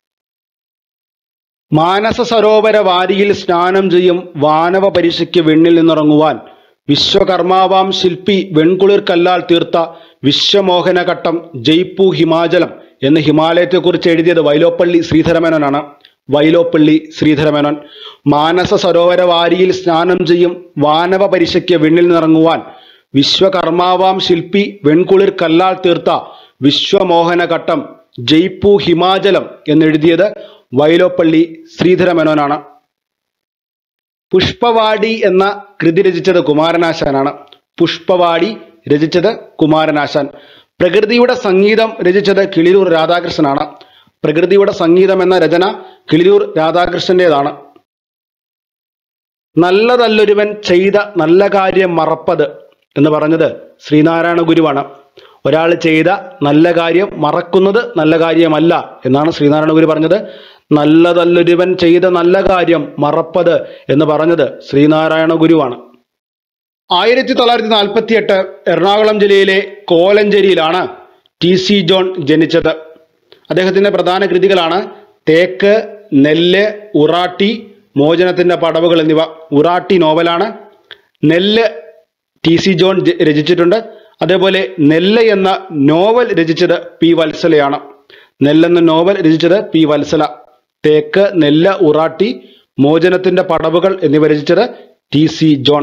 മാനസ സരോവര വാരിയിൽ സ്നാനം ചെയ്യും വാനവ പരീക്ഷയ്ക്ക് വെണ്ണിൽ നിന്നിറങ്ങുവാൻ വിശ്വകർമാവാം ശില്പി വെൺകുളിർ കല്ലാൽ തീർത്ത വിശ്വമോഹനഘട്ടം ജയ്പൂ ഹിമാചലം എന്ന് ഹിമാലയത്തെക്കുറിച്ച് എഴുതിയത് വൈലോപ്പള്ളി ശ്രീധരമേനോനാണ് വൈലോപ്പള്ളി ശ്രീധരമേനോൻ മാനസ സരോവര വാരിയിൽ സ്നാനം ചെയ്യും വാനവ പരീക്ഷയ്ക്ക് വെണ്ണിൽ നിന്നിറങ്ങുവാൻ വിശ്വകർമാവാം ശില്പി വെൺകുളിർ കല്ലാൽ തീർത്ത വിശ്വമോഹനഘട്ടം ജയ്പൂ ഹിമാചലം എന്നെഴുതിയത് വൈലോപ്പള്ളി ശ്രീധരമേനോനാണ് പുഷ്പവാടി എന്ന കൃതി രചിച്ചത് കുമാരനാശാനാണ് പുഷ്പവാടി രചിച്ചത് കുമാരനാശാൻ പ്രകൃതിയുടെ സംഗീതം രചിച്ചത് കിളിരൂർ രാധാകൃഷ്ണനാണ് പ്രകൃതിയുടെ സംഗീതം എന്ന രചന കിളിരൂർ രാധാകൃഷ്ണന്റേതാണ് നല്ലതല്ലൊരുവൻ ചെയ്ത നല്ല കാര്യം മറപ്പത് എന്ന് പറഞ്ഞത് ശ്രീനാരായണ ഗുരുവാണ് ഒരാൾ ചെയ്ത നല്ല കാര്യം മറക്കുന്നത് നല്ല കാര്യമല്ല എന്നാണ് ശ്രീനാരായണ ഗുരു പറഞ്ഞത് നല്ലതല്ലൊരുവൻ ചെയ്ത നല്ല കാര്യം മറപ്പത് എന്ന് പറഞ്ഞത് ശ്രീനാരായണ ഗുരുവാണ് ആയിരത്തി തൊള്ളായിരത്തി നാൽപ്പത്തി എട്ട് എറണാകുളം ജില്ലയിലെ കോലഞ്ചേരിയിലാണ് ടി സി ജോൺ ജനിച്ചത് അദ്ദേഹത്തിന്റെ പ്രധാന കൃതികളാണ് തേക്ക് നെല്ല് ഉറാട്ടി മോചനത്തിന്റെ പടവുകൾ എന്നിവ ഉറാട്ടി നോവലാണ് നെല്ല് ടി സി ജോൺ ജ- രചിച്ചിട്ടുണ്ട് അതേപോലെ നെല്ല് എന്ന നോവൽ രചിച്ചത് പി വത്സലയാണ് നെല്ലെന്ന നോവൽ രചിച്ചത് പി വത്സല തേക്ക് നെല്ല് ഉറാട്ടി മോചനത്തിന്റെ പടവുകൾ എന്നിവ രചിച്ചത് ടി സി ജോൺ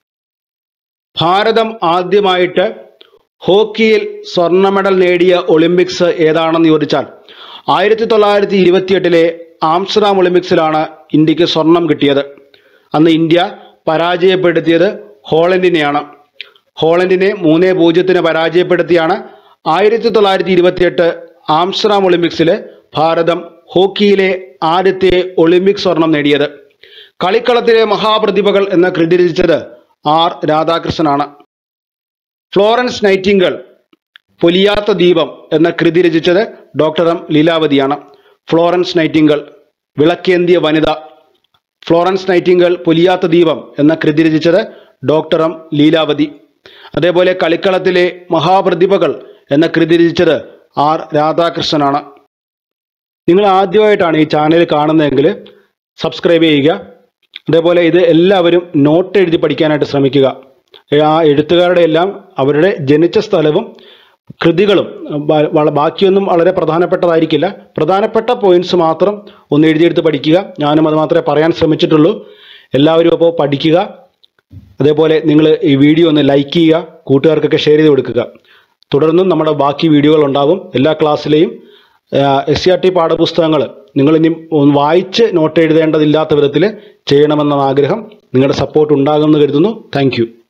ഭാരതം ആദ്യമായിട്ട് ഹോക്കിയിൽ സ്വർണ്ണ മെഡൽ നേടിയ ഒളിമ്പിക്സ് ഏതാണെന്ന് ചോദിച്ചാൽ ആയിരത്തി തൊള്ളായിരത്തി ഇരുപത്തിയെട്ടിലെ ആംസ്റ്റർഡാം ഒളിമ്പിക്സിലാണ് ഇന്ത്യക്ക് സ്വർണം കിട്ടിയത് അന്ന് ഇന്ത്യ പരാജയപ്പെടുത്തിയത് ഹോളണ്ടിനെയാണ് ഹോളണ്ടിനെ മൂന്നേ പൂജ്യത്തിന് പരാജയപ്പെടുത്തിയാണ് ആയിരത്തി തൊള്ളായിരത്തി ഇരുപത്തിയെട്ട് ആംസ്റ്റർഡാം ഒളിമ്പിക്സിൽ ഭാരതം ഹോക്കിയിലെ ആദ്യത്തെ ഒളിമ്പിക് സ്വർണം നേടിയത് കളിക്കളത്തിലെ മഹാപ്രതിഭകൾ എന്ന കൃതി രചിച്ചത് ആർ രാധാകൃഷ്ണനാണ് ഫ്ലോറൻസ് നൈറ്റിംഗൾ പൊലിയാത്ത ദീപം എന്ന കൃതി രചിച്ചത് ഡോക്ടർ എം ലീലാവതിയാണ് ഫ്ലോറൻസ് നൈറ്റിംഗൾ വിളക്കേന്തിയ വനിത ഫ്ലോറൻസ് നൈറ്റിംഗൾ പൊലിയാത്ത ദീപം എന്ന കൃതി രചിച്ചത് ഡോക്ടർ എം ലീലാവതി അതേപോലെ കളിക്കളത്തിലെ മഹാപ്രതിഭകൾ എന്ന കൃതി രചിച്ചത് ആർ രാധാകൃഷ്ണനാണ് നിങ്ങൾ ആദ്യമായിട്ടാണ് ഈ ചാനൽ കാണുന്നതെങ്കിൽ സബ്സ്ക്രൈബ് ചെയ്യുക അതേപോലെ ഇത് എല്ലാവരും നോട്ട് എഴുതി പഠിക്കാനായിട്ട് ശ്രമിക്കുക ആ എഴുത്തുകാരുടെ എല്ലാം അവരുടെ ജനിച്ച സ്ഥലവും കൃതികളും ബ- വള- ബാക്കിയൊന്നും വളരെ പ്രധാനപ്പെട്ടതായിരിക്കില്ല പ്രധാനപ്പെട്ട പോയിന്റ്സ് മാത്രം ഒന്ന് എഴുതിയെടുത്ത് പഠിക്കുക ഞാനും അത് മാത്രമേ പറയാൻ ശ്രമിച്ചിട്ടുള്ളൂ എല്ലാവരും അപ്പോൾ പഠിക്കുക അതേപോലെ നിങ്ങൾ ഈ വീഡിയോ ഒന്ന് ലൈക്ക് ചെയ്യുക കൂട്ടുകാർക്കൊക്കെ ഷെയർ ചെയ്ത് കൊടുക്കുക തുടർന്നും നമ്മുടെ ബാക്കി വീഡിയോകൾ ഉണ്ടാവും എല്ലാ ക്ലാസ്സിലെയും എസ് സി ആർ ടി പാഠപുസ്തകങ്ങൾ നിങ്ങൾ ഇനി ഒന്ന് വായിച്ച് നോട്ട് എഴുതേണ്ടതില്ലാത്ത വിധത്തിൽ ചെയ്യണമെന്ന ആഗ്രഹം നിങ്ങളുടെ സപ്പോർട്ട് ഉണ്ടാകുമെന്ന് കരുതുന്നു താങ്ക്